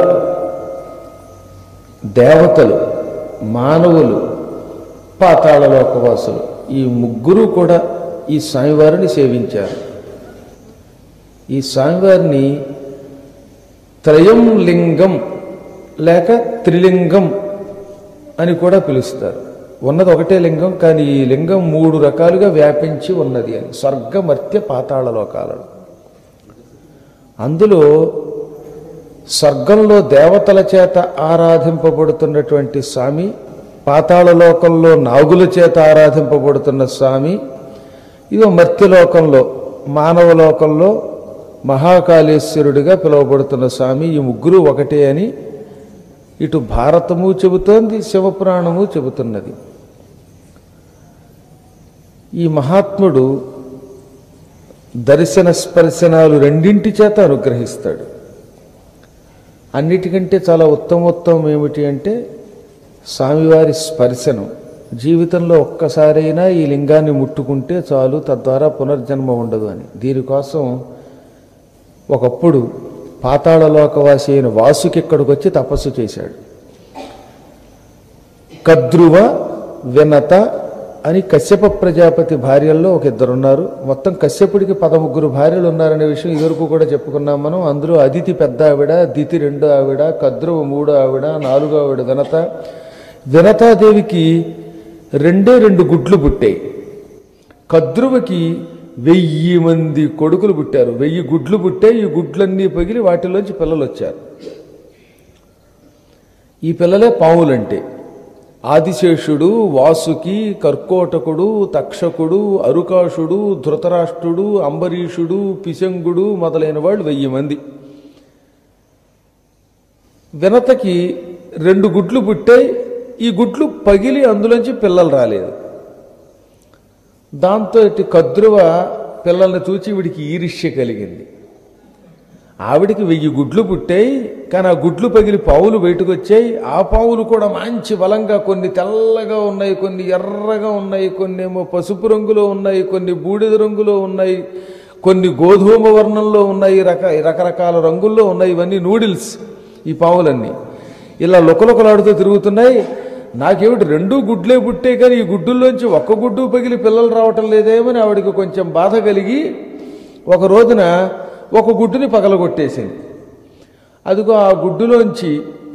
దేవతలు మానవులు పాతాళలోకవాసులు ఈ ముగ్గురు కూడా ఈ స్వామివారిని సేవించారు ఈ స్వామివారిని త్రయం లింగం లేక త్రిలింగం అని కూడా పిలుస్తారు ఉన్నది ఒకటే లింగం కానీ ఈ లింగం మూడు రకాలుగా వ్యాపించి ఉన్నది అని స్వర్గమర్త్య పాతాళ లోకాలలో అందులో స్వర్గంలో దేవతల చేత ఆరాధింపబడుతున్నటువంటి స్వామి పాతాళ లోకంలో నాగుల చేత ఆరాధింపబడుతున్న స్వామి ఇదో మర్త్యలోకంలో మానవ లోకంలో మహాకాళేశ్వరుడిగా పిలువబడుతున్న స్వామి ఈ ముగ్గురు ఒకటే అని ఇటు భారతము చెబుతోంది శివపురాణము చెబుతున్నది ఈ మహాత్ముడు దర్శన స్పర్శనాలు రెండింటి చేత అనుగ్రహిస్తాడు అన్నిటికంటే చాలా ఉత్తమోత్తమం ఏమిటి అంటే స్వామివారి స్పర్శనం జీవితంలో ఒక్కసారైనా ఈ లింగాన్ని ముట్టుకుంటే చాలు తద్వారా పునర్జన్మ ఉండదు అని దీనికోసం ఒకప్పుడు పాతాళలోకవాసి అయిన వాసుకి ఇక్కడికి వచ్చి తపస్సు చేశాడు కద్రువ వినత అని కశ్యప ప్రజాపతి భార్యల్లో ఒక ఇద్దరున్నారు మొత్తం కశ్యపుడికి పదముగ్గురు భార్యలు ఉన్నారనే విషయం ఇదివరకు కూడా చెప్పుకున్నాం మనం అందులో అదితి పెద్ద ఆవిడ దితి రెండో ఆవిడ కద్రువ మూడో ఆవిడ నాలుగో ఆవిడ వినత వినతాదేవికి రెండే రెండు గుడ్లు పుట్టాయి కద్రువకి వెయ్యి మంది కొడుకులు పుట్టారు వెయ్యి గుడ్లు పుట్టాయి ఈ గుడ్లన్నీ పగిలి వాటిలోంచి పిల్లలు వచ్చారు ఈ పిల్లలే పావులంటే ఆదిశేషుడు వాసుకి కర్కోటకుడు తక్షకుడు అరుకాషుడు ధృతరాష్ట్రుడు అంబరీషుడు పిశంగుడు మొదలైన వాళ్ళు వెయ్యి మంది వినతకి రెండు గుడ్లు పుట్టాయి ఈ గుడ్లు పగిలి అందులోంచి పిల్లలు రాలేదు దాంతో ఇటు కద్రువ పిల్లల్ని చూచి వీడికి ఈరిష్య కలిగింది ఆవిడికి వెయ్యి గుడ్లు పుట్టాయి కానీ ఆ గుడ్లు పగిలి పావులు బయటకు వచ్చాయి ఆ పావులు కూడా మంచి బలంగా కొన్ని తెల్లగా ఉన్నాయి కొన్ని ఎర్రగా ఉన్నాయి కొన్ని ఏమో పసుపు రంగులో ఉన్నాయి కొన్ని బూడిద రంగులో ఉన్నాయి కొన్ని గోధుమ వర్ణంలో ఉన్నాయి రక రకరకాల రంగుల్లో ఉన్నాయి ఇవన్నీ నూడిల్స్ ఈ పావులన్నీ ఇలా లుకలుకలాడుతూ తిరుగుతున్నాయి నాకేమిటి రెండు గుడ్లే పుట్టే కానీ ఈ గుడ్డుల్లోంచి ఒక్క గుడ్డు పగిలి పిల్లలు రావటం లేదేమని ఆవిడకి కొంచెం బాధ కలిగి ఒక రోజున ఒక గుడ్డుని పగలగొట్టేసింది అదిగో ఆ గుడ్డులోంచి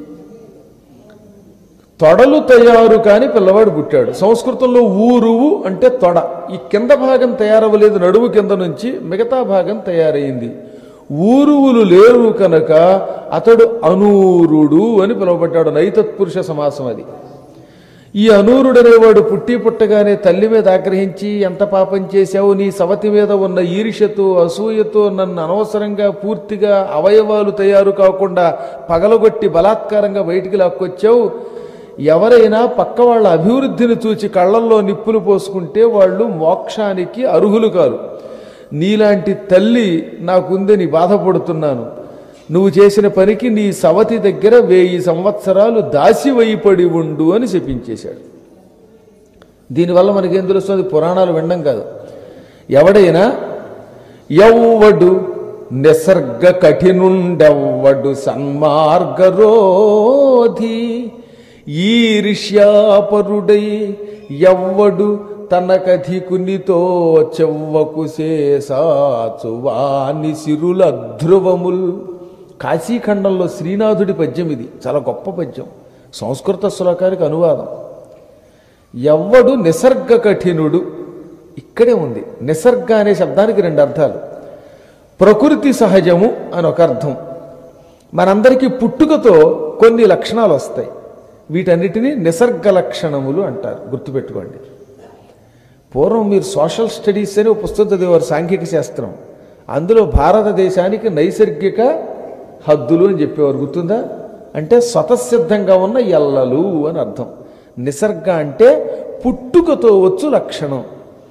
తొడలు తయారు కాని పిల్లవాడు పుట్టాడు సంస్కృతంలో ఊరువు అంటే తొడ ఈ కింద భాగం తయారవ్వలేదు నడుము కింద నుంచి మిగతా భాగం తయారైంది ఊరువులు లేరు కనుక అతడు అనూరుడు అని పిలువబడ్డాడు నైతత్పురుష సమాసం అది ఈ అనూరుడు అనేవాడు పుట్టి పుట్టగానే తల్లి మీద ఆగ్రహించి ఎంత పాపం చేశావు నీ సవతి మీద ఉన్న ఈర్ష్యతో అసూయతో నన్ను అనవసరంగా పూర్తిగా అవయవాలు తయారు కాకుండా పగలగొట్టి బలాత్కారంగా బయటికి లాక్కొచ్చావు ఎవరైనా పక్క వాళ్ళ అభివృద్ధిని చూచి కళ్ళల్లో నిప్పులు పోసుకుంటే వాళ్ళు మోక్షానికి అర్హులు కారు నీలాంటి తల్లి నాకుందని బాధపడుతున్నాను నువ్వు చేసిన పనికి నీ సవతి దగ్గర వెయ్యి సంవత్సరాలు దాసివైపడి ఉండు అని చెప్పించేశాడు దీనివల్ల మనకేం తెలుస్తుంది పురాణాలు వినడం కాదు ఎవడైనా ఎవ్వడు నిసర్గ కఠినుండెవ్వడు సన్మార్గరోధి ఈర్ష్యాపరుడై ఎవ్వడు తనకధికునితో చెవ్వకు శేషాచు వాని సిరుల ధ్రువముల్ కాశీఖండంలో శ్రీనాథుడి పద్యం ఇది చాలా గొప్ప పద్యం సంస్కృత శ్లోకానికి అనువాదం ఎవ్వడు నిసర్గ కఠినుడు ఇక్కడే ఉంది నిసర్గ అనే శబ్దానికి రెండు అర్థాలు ప్రకృతి సహజము అని ఒక అర్థం మనందరికీ పుట్టుకతో కొన్ని లక్షణాలు వస్తాయి వీటన్నిటినీ నిసర్గ లక్షణములు అంటారు గుర్తుపెట్టుకోండి పూర్వం మీరు సోషల్ స్టడీస్ అని ఒక పుస్తకం చదివారు సాంఘిక శాస్త్రం అందులో భారతదేశానికి నైసర్గిక హద్దులు అని చెప్పేవారు గుర్తుందా అంటే స్వతసిద్ధంగా ఉన్న ఎల్లలు అని అర్థం నిసర్గ అంటే పుట్టుకతో వచ్చు లక్షణం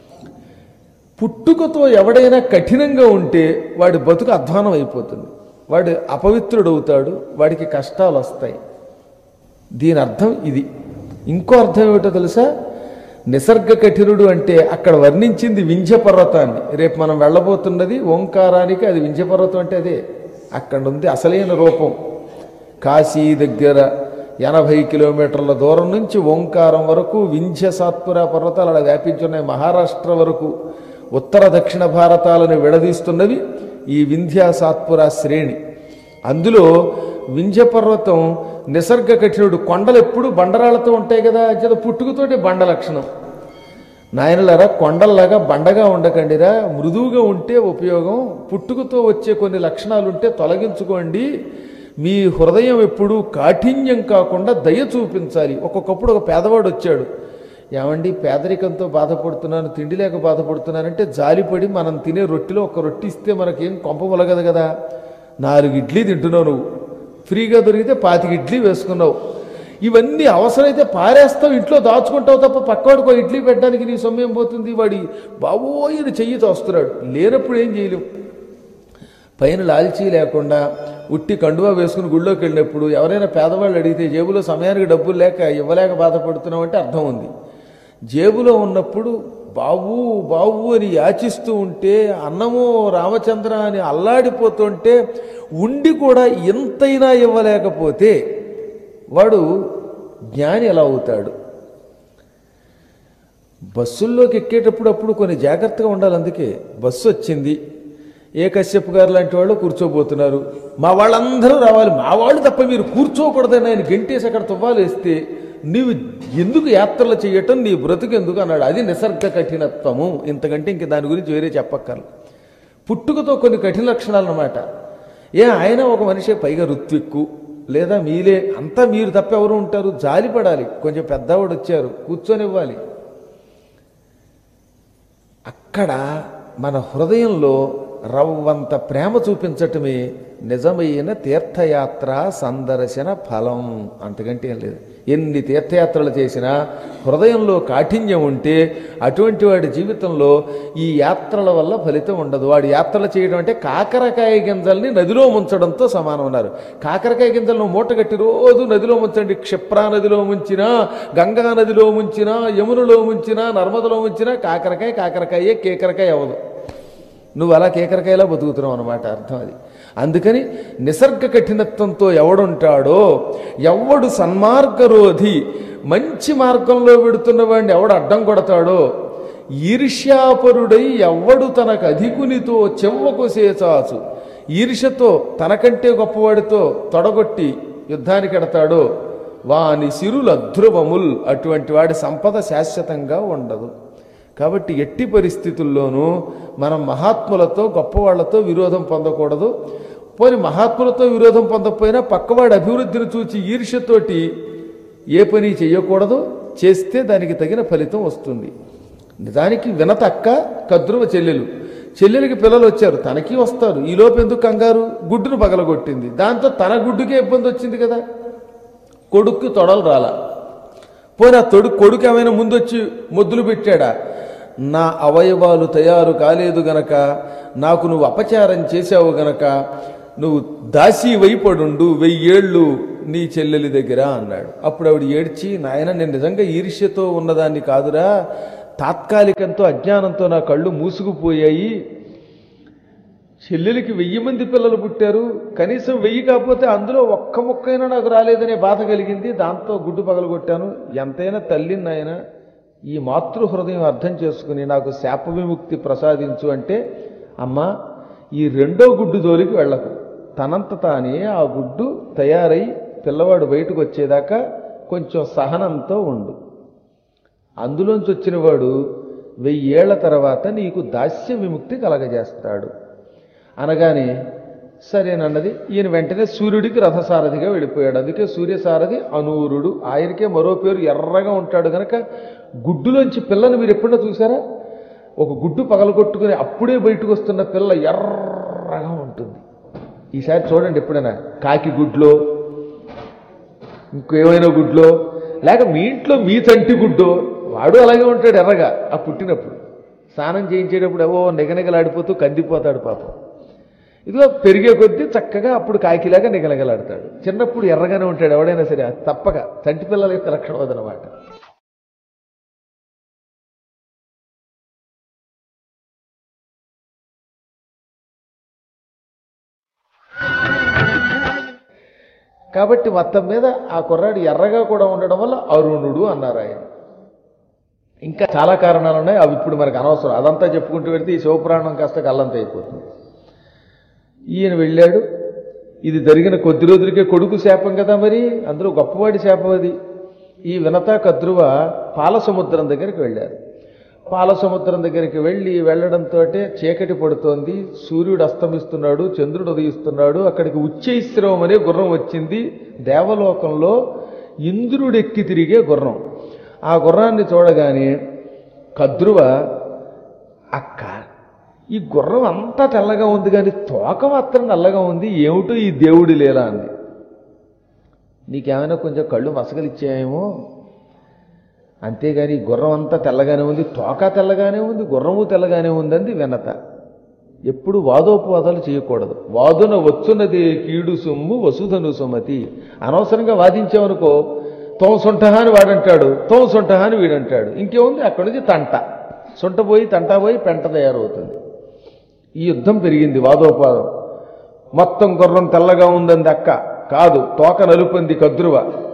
పుట్టుకతో ఎవడైనా కఠినంగా ఉంటే వాడి బతుకు అధ్వానం అయిపోతుంది వాడు అపవిత్రుడవుతాడు వాడికి కష్టాలు వస్తాయి దీని అర్థం ఇది ఇంకో అర్థం ఏమిటో తెలుసా నిసర్గ కఠినుడు అంటే అక్కడ వర్ణించింది వింధ్య పర్వతాన్ని రేపు మనం వెళ్ళబోతున్నది ఓంకారానికి అది వింధ్య పర్వతం అంటే అదే అక్కడ ఉంది అసలైన రూపం కాశీ దగ్గర ఎనభై కిలోమీటర్ల దూరం నుంచి ఓంకారం వరకు వింధ్య సాత్పుర పర్వతాలు అలా వ్యాపించున్నాయి మహారాష్ట్ర వరకు ఉత్తర దక్షిణ భారతాలను విడదీస్తున్నవి ఈ వింధ్య సాత్పుర శ్రేణి అందులో వింధ్య పర్వతం నిసర్గ కఠినుడు కొండలు ఎప్పుడు బండరాళ్లతో ఉంటాయి కదా అంచేత పుట్టుకతోటి బండ లక్షణం నాయనలారా కొండల్లాగా బండగా ఉండకండిరా మృదువుగా ఉంటే ఉపయోగం పుట్టుకతో వచ్చే కొన్ని లక్షణాలు ఉంటే తొలగించుకోండి మీ హృదయం ఎప్పుడు కాఠిన్యం కాకుండా దయ చూపించాలి ఒక్కొక్కప్పుడు ఒక పేదవాడు వచ్చాడు ఏమండి పేదరికంతో బాధపడుతున్నాను తిండి లేక బాధపడుతున్నానంటే జాలిపడి మనం తినే రొట్టెలో ఒక రొట్టె ఇస్తే మనకేం కొంప మొలగదు కదా నాలుగు ఇడ్లీ తింటున్నావు నువ్వు ఫ్రీగా దొరికితే పాతిక ఇడ్లీ వేసుకున్నావు ఇవన్నీ అవసరమైతే పారేస్తావు ఇంట్లో దాచుకుంటావు తప్ప పక్కవాడికి ఒక ఇడ్లీ పెట్టడానికి నీ సొమ్మేం పోతుంది వాడి బాబోయని చెయ్యి తోస్తున్నాడు లేనప్పుడు ఏం చేయలేవు పైన లాల్చీ లేకుండా ఉట్టి కండువా వేసుకుని గుళ్ళోకి వెళ్ళినప్పుడు ఎవరైనా పేదవాళ్ళు అడిగితే జేబులో సమయానికి డబ్బులు లేక ఇవ్వలేక బాధపడుతున్నావు అంటే అర్థం ఉంది జేబులో ఉన్నప్పుడు బావు బావు అని యాచిస్తూ ఉంటే అన్నమో రామచంద్ర అని అల్లాడిపోతుంటే ఉండి కూడా ఎంతైనా ఇవ్వలేకపోతే వాడు జ్ఞాని ఎలా అవుతాడు బస్సుల్లోకి ఎక్కేటప్పుడు అప్పుడు కొన్ని జాగ్రత్తగా ఉండాలి అందుకే బస్సు వచ్చింది ఏ కశ్యప్ గారు లాంటి వాళ్ళు కూర్చోబోతున్నారు మా వాళ్ళందరూ రావాలి మా వాళ్ళు తప్ప మీరు కూర్చోకూడదని ఆయన గెంటేసి అక్కడ తువ్వాలు వేస్తే నీవు ఎందుకు యాత్రలు చేయటం నీ బ్రతుకు ఎందుకు అన్నాడు అది నిసర్గ కఠినత్వము ఇంతకంటే ఇంక దాని గురించి వేరే చెప్పక్కర్లు పుట్టుకతో కొన్ని కఠిన లక్షణాలు అన్నమాట ఏ ఆయన ఒక మనిషి పైగా ఋత్విక్కు లేదా మీలే అంతా మీరు తప్ప ఎవరు ఉంటారు జాలిపడాలి కొంచెం పెద్దవాడు వచ్చారు కూర్చొనివ్వాలి అక్కడ మన హృదయంలో రవ్వంత ప్రేమ చూపించటమే నిజమైన తీర్థయాత్ర సందర్శన ఫలం అంతకంటే ఏం లేదు ఎన్ని తీర్థయాత్రలు చేసినా హృదయంలో కాఠిన్యం ఉంటే అటువంటి వాడి జీవితంలో ఈ యాత్రల వల్ల ఫలితం ఉండదు వాడి యాత్రలు చేయడం అంటే కాకరకాయ గింజల్ని నదిలో ముంచడంతో సమానం ఉన్నారు కాకరకాయ గింజలను మూటగట్టి రోజు నదిలో ముంచండి క్షిప్రా నదిలో ముంచినా గంగా నదిలో ముంచినా యమునలో ముంచినా నర్మదలో ముంచినా కాకరకాయ కాకరకాయే కేకరకాయ అవ్వదు నువ్వు అలా కేకరకాయలా బతుకుతున్నావు అనమాట అర్థం అది అందుకని నిసర్గ కఠినత్వంతో ఎవడుంటాడో ఎవడు సన్మార్గరోధి మంచి మార్గంలో పెడుతున్న వాడిని ఎవడు అడ్డం కొడతాడో ఈర్ష్యాపరుడై ఎవడు తనకు అధికునితో చెవ్వకు సేచాచు ఈర్ష్యతో తనకంటే గొప్పవాడితో తొడగొట్టి యుద్ధానికి ఎడతాడో వాని సిరుల ధ్రువముల్ అటువంటి వాడి సంపద శాశ్వతంగా ఉండదు కాబట్టి ఎట్టి పరిస్థితుల్లోనూ మనం మహాత్ములతో గొప్పవాళ్లతో విరోధం పొందకూడదు పోని మహాత్ములతో విరోధం పొందకపోయినా పక్కవాడి అభివృద్ధిని చూచి ఈర్ష్యతోటి ఏ పని చేయకూడదు చేస్తే దానికి తగిన ఫలితం వస్తుంది నిజానికి వినత అక్క కద్రువ చెల్లెలు చెల్లెలకి పిల్లలు వచ్చారు తనకి వస్తారు ఈలోపు ఎందుకు కంగారు గుడ్డును పగలగొట్టింది దాంతో తన గుడ్డుకే ఇబ్బంది వచ్చింది కదా కొడుక్కి తొడలు రాలా పోనీ ఆ తొడు కొడుకు ఏమైనా ముందొచ్చి మొద్దులు పెట్టాడా నా అవయవాలు తయారు కాలేదు గనక నాకు నువ్వు అపచారం చేశావు గనక నువ్వు దాసి వైపడుండు వెయ్యేళ్ళు నీ చెల్లెలి దగ్గర అన్నాడు అప్పుడు ఆవిడ ఏడ్చి నాయన నేను నిజంగా ఈర్ష్యతో ఉన్నదాన్ని కాదురా తాత్కాలికంతో అజ్ఞానంతో నా కళ్ళు మూసుకుపోయాయి చెల్లెలికి వెయ్యి మంది పిల్లలు పుట్టారు కనీసం వెయ్యి కాకపోతే అందులో ఒక్క ముక్కైనా నాకు రాలేదనే బాధ కలిగింది దాంతో గుడ్డు పగలగొట్టాను ఎంతైనా తల్లిని నాయన ఈ మాతృ హృదయం అర్థం చేసుకుని నాకు శాప విముక్తి ప్రసాదించు అంటే అమ్మ ఈ రెండో గుడ్డు జోలికి వెళ్ళకు తనంత తానే ఆ గుడ్డు తయారై పిల్లవాడు బయటకు వచ్చేదాకా కొంచెం సహనంతో ఉండు అందులోంచి వచ్చిన వాడు వెయ్యేళ్ల తర్వాత నీకు దాస్య విముక్తి కలగజేస్తాడు అనగానే సరేనన్నది ఈయన వెంటనే సూర్యుడికి రథసారథిగా వెళ్ళిపోయాడు అందుకే సూర్యసారథి అనూరుడు ఆయనకే మరో పేరు ఎర్రగా ఉంటాడు గనక గుడ్డులోంచి పిల్లని మీరు ఎప్పుడైనా చూసారా ఒక గుడ్డు పగలగొట్టుకుని అప్పుడే బయటకు వస్తున్న పిల్ల ఎర్రగా ఉంటుంది ఈసారి చూడండి ఎప్పుడైనా కాకి గుడ్లో ఇంకేమైనా గుడ్లో లేక మీ ఇంట్లో మీ తంటి గుడ్డో వాడు అలాగే ఉంటాడు ఎర్రగా ఆ పుట్టినప్పుడు స్నానం చేయించేటప్పుడు ఏవో నిగనిగలాడిపోతూ కందిపోతాడు పాపం ఇదిగో పెరిగే కొద్దీ చక్కగా అప్పుడు కాకిలాగా నిగలగలాడతాడు చిన్నప్పుడు ఎర్రగానే ఉంటాడు ఎవడైనా సరే అది తప్పక చంటి పిల్లల యొక్క లక్షణం అదనమాట కాబట్టి మొత్తం మీద ఆ కుర్రాడు ఎర్రగా కూడా ఉండడం వల్ల అరుణుడు అన్నారు ఆయన ఇంకా చాలా కారణాలు ఉన్నాయి అవి ఇప్పుడు మనకు అనవసరం అదంతా చెప్పుకుంటూ వెళ్తే ఈ శివపురాణం కాస్త కల్లంత అయిపోతుంది ఈయన వెళ్ళాడు ఇది జరిగిన కొద్ది రోజులకే కొడుకు శాపం కదా మరి అందులో గొప్పవాడి శాపం అది ఈ వినత కద్రువ పాల సముద్రం దగ్గరికి వెళ్ళారు పాల సముద్రం దగ్గరికి వెళ్ళి వెళ్ళడంతో చీకటి పడుతోంది సూర్యుడు అస్తమిస్తున్నాడు చంద్రుడు ఉదయిస్తున్నాడు అక్కడికి ఉచ్చైశ్రవం అనే గుర్రం వచ్చింది దేవలోకంలో ఇంద్రుడెక్కి తిరిగే గుర్రం ఆ గుర్రాన్ని చూడగానే కద్రువ అక్క ఈ గుర్రం అంతా తెల్లగా ఉంది కానీ తోక మాత్రం నల్లగా ఉంది ఏమిటో ఈ దేవుడి లేలా అంది నీకేమైనా కొంచెం కళ్ళు మసకలిచ్చాయేమో అంతేగాని ఈ గుర్రం అంతా తెల్లగానే ఉంది తోక తెల్లగానే ఉంది గుర్రము తెల్లగానే ఉందంది వినత ఎప్పుడు వాదోపవాదాలు చేయకూడదు వాదున వచ్చున్నదే కీడు సొమ్ము వసుధను సుమతి అనవసరంగా వాదించామనుకో తోమ సొంటహ అని వాడంటాడు తోమ సొంటహ అని వీడంటాడు ఇంకేముంది అక్కడి నుంచి తంట సొంట పోయి తంట పోయి పెంట తయారవుతుంది ఈ యుద్ధం పెరిగింది వాదోపాదం మొత్తం గుర్రం తెల్లగా ఉందంది అక్క కాదు తోక నలుపంది కద్రువ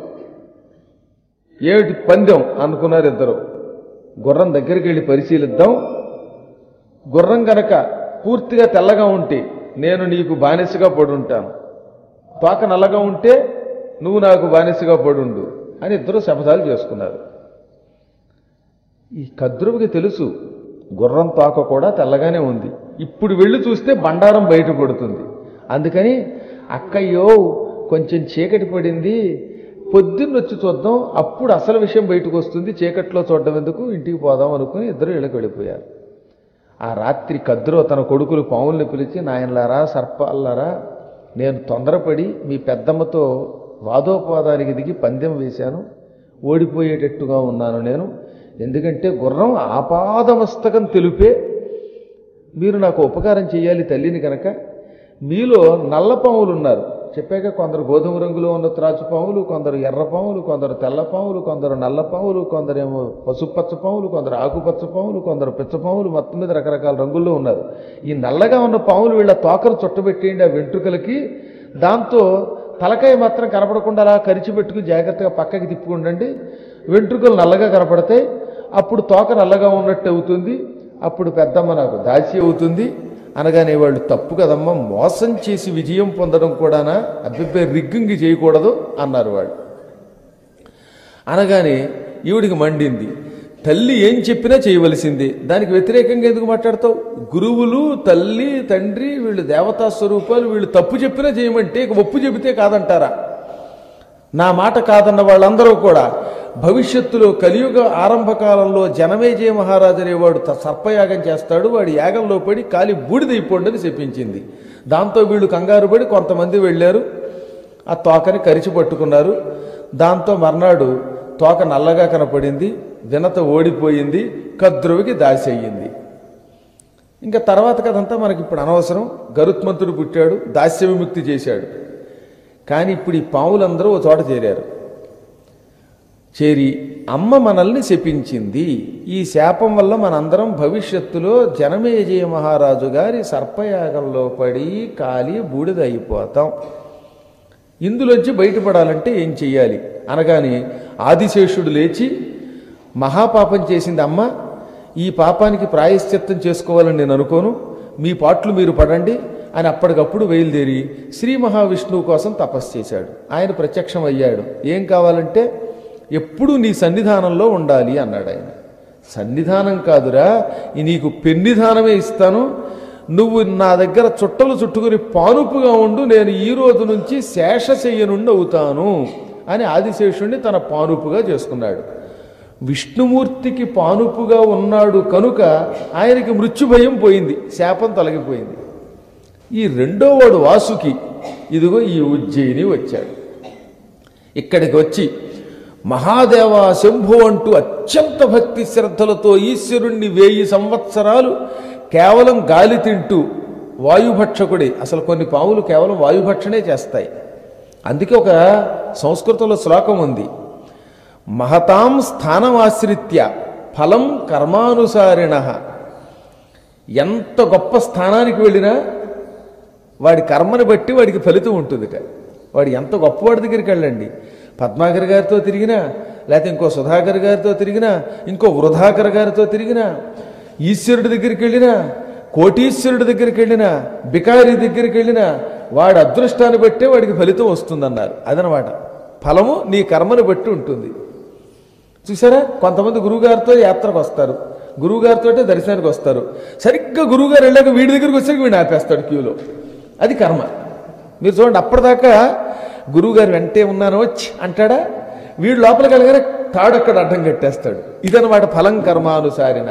ఏమిటి పందెం అనుకున్నారు ఇద్దరు గుర్రం దగ్గరికి వెళ్ళి పరిశీలిద్దాం గుర్రం గనక పూర్తిగా తెల్లగా ఉంటే నేను నీకు బానిసగా పడుంటాను తోక నల్లగా ఉంటే నువ్వు నాకు బానిసగా పడుండు అని ఇద్దరు శపథాలు చేసుకున్నారు ఈ కద్రువుకి తెలుసు గుర్రం తోక కూడా తెల్లగానే ఉంది ఇప్పుడు వెళ్ళి చూస్తే బండారం బయటపడుతుంది అందుకని అక్కయ్యో కొంచెం చీకటి పడింది పొద్దున్న వచ్చి చూద్దాం అప్పుడు అసలు విషయం బయటకు వస్తుంది చీకట్లో చూడడం ఎందుకు ఇంటికి పోదాం అనుకుని ఇద్దరు ఇళ్ళకి వెళ్ళిపోయారు ఆ రాత్రి కద్రో తన కొడుకులు పావుల్ని పిలిచి నాయనలారా సర్పాలారా నేను తొందరపడి మీ పెద్దమ్మతో వాదోపవాదానికి దిగి పందెం వేశాను ఓడిపోయేటట్టుగా ఉన్నాను నేను ఎందుకంటే గుర్రం ఆపాదమస్తకం తెలుపే మీరు నాకు ఉపకారం చేయాలి తల్లిని కనుక మీలో నల్ల పాములు ఉన్నారు చెప్పాక కొందరు గోధుమ రంగులో ఉన్న త్రాచు పాములు కొందరు ఎర్ర పాములు కొందరు తెల్ల పాములు కొందరు నల్ల పాములు కొందరేమో పసుపచ్చ పాములు కొందరు ఆకుపచ్చ పాములు కొందరు పిచ్చ పాములు మొత్తం మీద రకరకాల రంగుల్లో ఉన్నారు ఈ నల్లగా ఉన్న పాములు వీళ్ళ తోకలు చుట్టబెట్టేయండి ఆ వెంట్రుకలకి దాంతో తలకాయ మాత్రం కనపడకుండా అలా కరిచి పెట్టుకుని జాగ్రత్తగా పక్కకి తిప్పుకుండండి వెంట్రుకలు నల్లగా కనపడతాయి అప్పుడు తోక నల్లగా ఉన్నట్టు అవుతుంది అప్పుడు పెద్దమ్మ నాకు దాసి అవుతుంది అనగానే వాళ్ళు తప్పు కదమ్మా మోసం చేసి విజయం పొందడం కూడానా అబ్బిబ్బే రిగ్గింగ్ చేయకూడదు అన్నారు వాళ్ళు అనగానే ఈవిడికి మండింది తల్లి ఏం చెప్పినా చేయవలసింది దానికి వ్యతిరేకంగా ఎందుకు మాట్లాడతావు గురువులు తల్లి తండ్రి వీళ్ళు దేవతా స్వరూపాలు వీళ్ళు తప్పు చెప్పినా చేయమంటే ఇక ఒప్పు చెబితే కాదంటారా నా మాట కాదన్న వాళ్ళందరూ కూడా భవిష్యత్తులో కలియుగ ఆరంభ కాలంలో జనమేజయ మహారాజు అనేవాడు త- సర్పయాగం చేస్తాడు వాడి యాగంలో పడి కాలి బూడిదైపోండని చెప్పించింది దాంతో వీళ్ళు కంగారు పడి కొంతమంది వెళ్ళారు ఆ తోకని కరిచి పట్టుకున్నారు దాంతో మర్నాడు తోక నల్లగా కనపడింది వినత ఓడిపోయింది కద్రువికి దాసి అయ్యింది ఇంకా తర్వాత కదంతా మనకి ఇప్పుడు అనవసరం గరుత్మంతుడు పుట్టాడు దాస్య విముక్తి చేశాడు కానీ ఇప్పుడు ఈ పావులందరూ ఓ చోట చేరారు చేరి అమ్మ మనల్ని శపించింది ఈ శాపం వల్ల మనందరం భవిష్యత్తులో జనమేజయ మహారాజు గారి సర్పయాగంలో పడి కాలి బూడిద అయిపోతాం ఇందులోంచి బయటపడాలంటే ఏం చెయ్యాలి అనగానే ఆదిశేషుడు లేచి మహాపాపం చేసింది అమ్మ ఈ పాపానికి ప్రాయశ్చిత్తం చేసుకోవాలని నేను అనుకోను మీ పాట్లు మీరు పడండి అని అప్పటికప్పుడు బయలుదేరి శ్రీ మహావిష్ణువు కోసం తపస్సు చేశాడు ఆయన ప్రత్యక్షం అయ్యాడు ఏం కావాలంటే ఎప్పుడూ నీ సన్నిధానంలో ఉండాలి అన్నాడు ఆయన సన్నిధానం కాదురా ఈ నీకు పెన్నిధానమే ఇస్తాను నువ్వు నా దగ్గర చుట్టలు చుట్టుకుని పానుపుగా ఉండు నేను ఈ రోజు నుంచి శేషశయ్య నుండి అవుతాను అని ఆదిశేషుణ్ణి తన పానుపుగా చేసుకున్నాడు విష్ణుమూర్తికి పానుపుగా ఉన్నాడు కనుక ఆయనకి మృత్యుభయం పోయింది శాపం తొలగిపోయింది ఈ రెండో వాడు వాసుకి ఇదిగో ఈ ఉజ్జయిని వచ్చాడు ఇక్కడికి వచ్చి మహాదేవ శంభు అంటూ అత్యంత భక్తి శ్రద్ధలతో ఈశ్వరుణ్ణి వేయి సంవత్సరాలు కేవలం గాలి తింటూ వాయుభక్షకుడి అసలు కొన్ని పాములు కేవలం వాయుభక్షణే చేస్తాయి అందుకే ఒక సంస్కృతంలో శ్లోకం ఉంది మహతాం స్థానమాశ్రిత్య ఫలం కర్మానుసారిణ ఎంత గొప్ప స్థానానికి వెళ్ళినా వాడి కర్మని బట్టి వాడికి ఫలితం ఉంటుందిట వాడు ఎంత గొప్పవాడి దగ్గరికి వెళ్ళండి పద్మాకర్ గారితో తిరిగినా లేకపోతే ఇంకో సుధాకర్ గారితో తిరిగినా ఇంకో వృధాకర్ గారితో తిరిగినా ఈశ్వరుడి దగ్గరికి వెళ్ళినా కోటీశ్వరుడి దగ్గరికి వెళ్ళినా బికారి దగ్గరికి వెళ్ళినా వాడి అదృష్టాన్ని బట్టే వాడికి ఫలితం వస్తుందన్నారు అదనమాట ఫలము నీ కర్మని బట్టి ఉంటుంది చూసారా కొంతమంది గురువుగారితో యాత్రకు వస్తారు గురువుగారితో దర్శనానికి వస్తారు సరిగ్గా గురువుగారు వెళ్ళాక వీడి దగ్గరికి వచ్చాక వీడిని ఆపేస్తాడు క్యూలో అది కర్మ మీరు చూడండి అప్పటిదాకా గురువుగారు వెంటే ఉన్నాను వచ్చి అంటాడా వీడు లోపలికి వెళ్ళగానే తాడు అక్కడ అడ్డం కట్టేస్తాడు ఇదనమాట ఫలం కర్మానుసారిన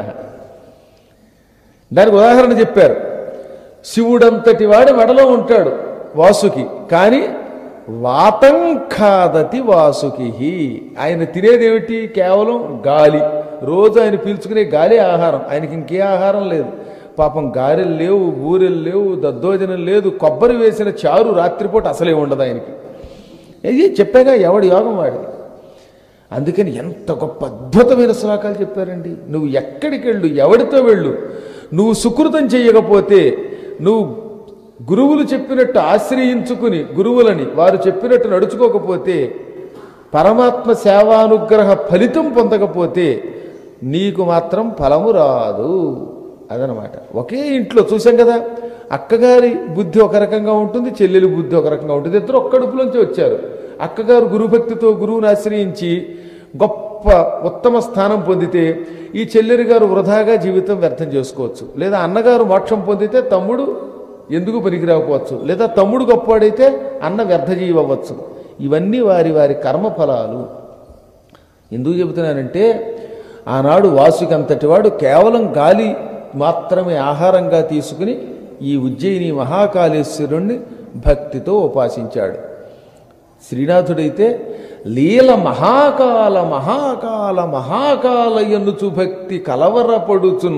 దానికి ఉదాహరణ చెప్పారు శివుడంతటి వాడి మెడలో ఉంటాడు వాసుకి కానీ వాతం ఖాదతి వాసుకి ఆయన తినేదేమిటి కేవలం గాలి రోజు ఆయన పీల్చుకునే గాలి ఆహారం ఆయనకి ఇంకే ఆహారం లేదు పాపం గారెలు లేవు బూరెలు లేవు దద్దోజనం లేదు కొబ్బరి వేసిన చారు రాత్రిపూట అసలే ఉండదు ఆయనకి ఇది చెప్పాగా ఎవడి యోగం వాడిది అందుకని ఎంత గొప్ప అద్భుతమైన శ్లోకాలు చెప్పారండి నువ్వు ఎక్కడికి వెళ్ళు ఎవడితో వెళ్ళు నువ్వు సుకృతం చేయకపోతే నువ్వు గురువులు చెప్పినట్టు ఆశ్రయించుకుని గురువులని వారు చెప్పినట్టు నడుచుకోకపోతే పరమాత్మ సేవానుగ్రహ ఫలితం పొందకపోతే నీకు మాత్రం ఫలము రాదు అదనమాట ఒకే ఇంట్లో చూసాం కదా అక్కగారి బుద్ధి ఒక రకంగా ఉంటుంది చెల్లెలి బుద్ధి ఒక రకంగా ఉంటుంది ఇద్దరు ఒక్క కడుపులోంచి వచ్చారు అక్కగారు గురుభక్తితో గురువుని ఆశ్రయించి గొప్ప ఉత్తమ స్థానం పొందితే ఈ చెల్లెరి గారు వృధాగా జీవితం వ్యర్థం చేసుకోవచ్చు లేదా అన్నగారు మోక్షం పొందితే తమ్ముడు ఎందుకు పనికిరాకపోవచ్చు లేదా తమ్ముడు గొప్పవాడైతే అన్న వ్యర్థజీవి అవ్వచ్చు ఇవన్నీ వారి వారి కర్మఫలాలు ఎందుకు చెబుతున్నానంటే ఆనాడు వాసుకి అంతటి వాడు కేవలం గాలి మాత్రమే ఆహారంగా తీసుకుని ఈ ఉజ్జయిని మహాకాళేశ్వరుణ్ణి భక్తితో ఉపాసించాడు శ్రీనాథుడైతే లీల మహాకాల మహాకాల మహాకాల ఎన్నుచు భక్తి కలవరపడుచున్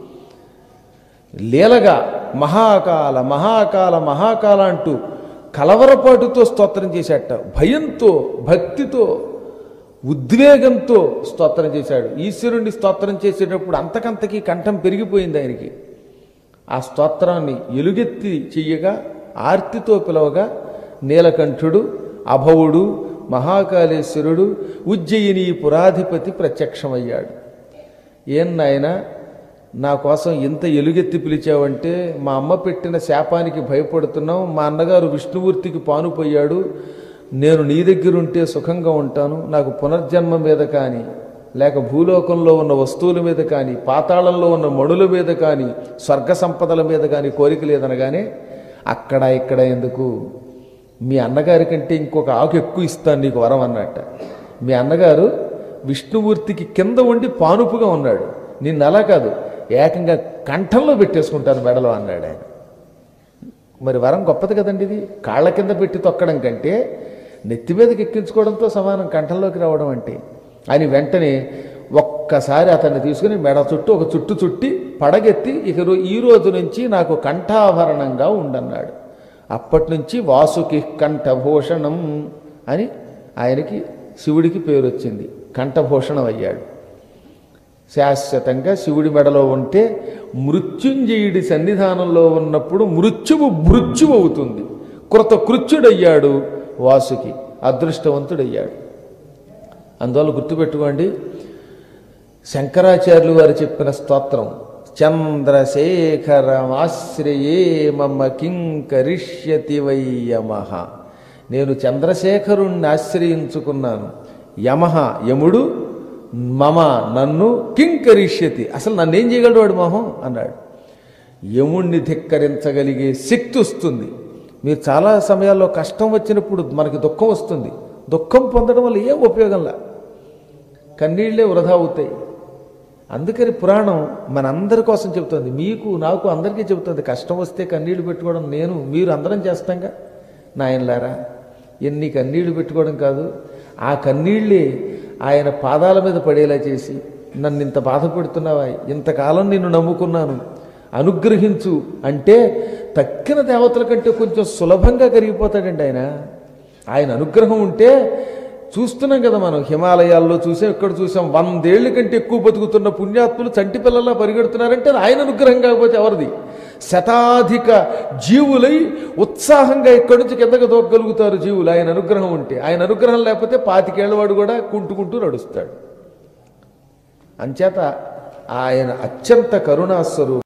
లీలగా మహాకాల మహాకాల మహాకాల అంటూ కలవరపాటుతో స్తోత్రం చేశాట భయంతో భక్తితో ఉద్వేగంతో స్తోత్రం చేశాడు ఈశ్వరుణ్ణి స్తోత్రం చేసేటప్పుడు అంతకంతకీ కంఠం పెరిగిపోయింది ఆయనకి ఆ స్తోత్రాన్ని ఎలుగెత్తి చెయ్యగా ఆర్తితో పిలవగా నీలకంఠుడు అభవుడు మహాకాళేశ్వరుడు ఉజ్జయిని పురాధిపతి ప్రత్యక్షమయ్యాడు ఏం నాయన నా కోసం ఇంత ఎలుగెత్తి పిలిచావంటే మా అమ్మ పెట్టిన శాపానికి భయపడుతున్నాం మా అన్నగారు విష్ణుమూర్తికి పానుపోయాడు నేను నీ దగ్గర ఉంటే సుఖంగా ఉంటాను నాకు పునర్జన్మ మీద కానీ లేక భూలోకంలో ఉన్న వస్తువుల మీద కానీ పాతాళంలో ఉన్న మణుల మీద కానీ స్వర్గ సంపదల మీద కానీ కోరిక లేదనగానే అక్కడ ఇక్కడ ఎందుకు మీ అన్నగారి కంటే ఇంకొక ఆకు ఎక్కువ ఇస్తాను నీకు వరం అన్నట్ట మీ అన్నగారు విష్ణుమూర్తికి కింద ఉండి పానుపుగా ఉన్నాడు నిన్ను అలా కాదు ఏకంగా కంఠంలో పెట్టేసుకుంటాను మెడలో అన్నాడు ఆయన మరి వరం గొప్పది కదండి ఇది కాళ్ళ కింద పెట్టి తొక్కడం కంటే నెత్తి మీదకి ఎక్కించుకోవడంతో సమానం కంఠంలోకి రావడం అంటే అని వెంటనే ఒక్కసారి అతన్ని తీసుకుని మెడ చుట్టూ ఒక చుట్టు చుట్టి పడగెత్తి ఇక రో- ఈ రోజు నుంచి నాకు కంఠాభరణంగా ఉండన్నాడు అప్పటి నుంచి వాసుకి కంఠభూషణం అని ఆయనకి శివుడికి పేరు వచ్చింది కంఠభూషణం అయ్యాడు శాశ్వతంగా శివుడి మెడలో ఉంటే మృత్యుంజయుడి సన్నిధానంలో ఉన్నప్పుడు మృత్యువు మృత్యువు అవుతుంది కృత కృత్యుడయ్యాడు వాసుకి అదృష్టవంతుడయ్యాడు అందువల్ల గుర్తుపెట్టుకోండి శంకరాచార్యులు వారు చెప్పిన స్తోత్రం చంద్రశేఖరమాశ్రయే మమ కింకరిష్యతి వై యమః నేను చంద్రశేఖరుణ్ణి ఆశ్రయించుకున్నాను యమః యముడు మమ నన్ను కింకరిష్యతి అసలు నన్ను ఏం చేయగలడు వాడు మొహం అన్నాడు యముణ్ణి ధిక్కరించగలిగే శక్తి వస్తుంది మీరు చాలా సమయాల్లో కష్టం వచ్చినప్పుడు మనకి దుఃఖం వస్తుంది దుఃఖం పొందడం వల్ల ఏం ఉపయోగంలా కన్నీళ్లే వృధా అవుతాయి అందుకని పురాణం మనందరి కోసం చెబుతుంది మీకు నాకు అందరికీ చెబుతుంది కష్టం వస్తే కన్నీళ్లు పెట్టుకోవడం నేను మీరు అందరం చేస్తాంగా నాయనలారా ఎన్ని కన్నీళ్లు పెట్టుకోవడం కాదు ఆ కన్నీళ్ళే ఆయన పాదాల మీద పడేలా చేసి నన్ను ఇంత బాధపెడుతున్నావా ఇంతకాలం నిన్ను నమ్ముకున్నాను అనుగ్రహించు అంటే తక్కిన దేవతల కంటే కొంచెం సులభంగా కరిగిపోతాడండి ఆయన ఆయన అనుగ్రహం ఉంటే చూస్తున్నాం కదా మనం హిమాలయాల్లో చూసాం ఇక్కడ చూసాం వందేళ్ల కంటే ఎక్కువ బతుకుతున్న పుణ్యాత్ములు చంటి పిల్లల్లా పరిగెడుతున్నారంటే అది ఆయన అనుగ్రహం కాకపోతే ఎవరిది శతాధిక జీవులై ఉత్సాహంగా ఇక్కడి నుంచి కిందకు దూకగలుగుతారు జీవులు ఆయన అనుగ్రహం ఉంటే ఆయన అనుగ్రహం లేకపోతే పాతికేళ్లవాడు కూడా కుంటుకుంటూ నడుస్తాడు అంచేత ఆయన అత్యంత కరుణాస్వరూపం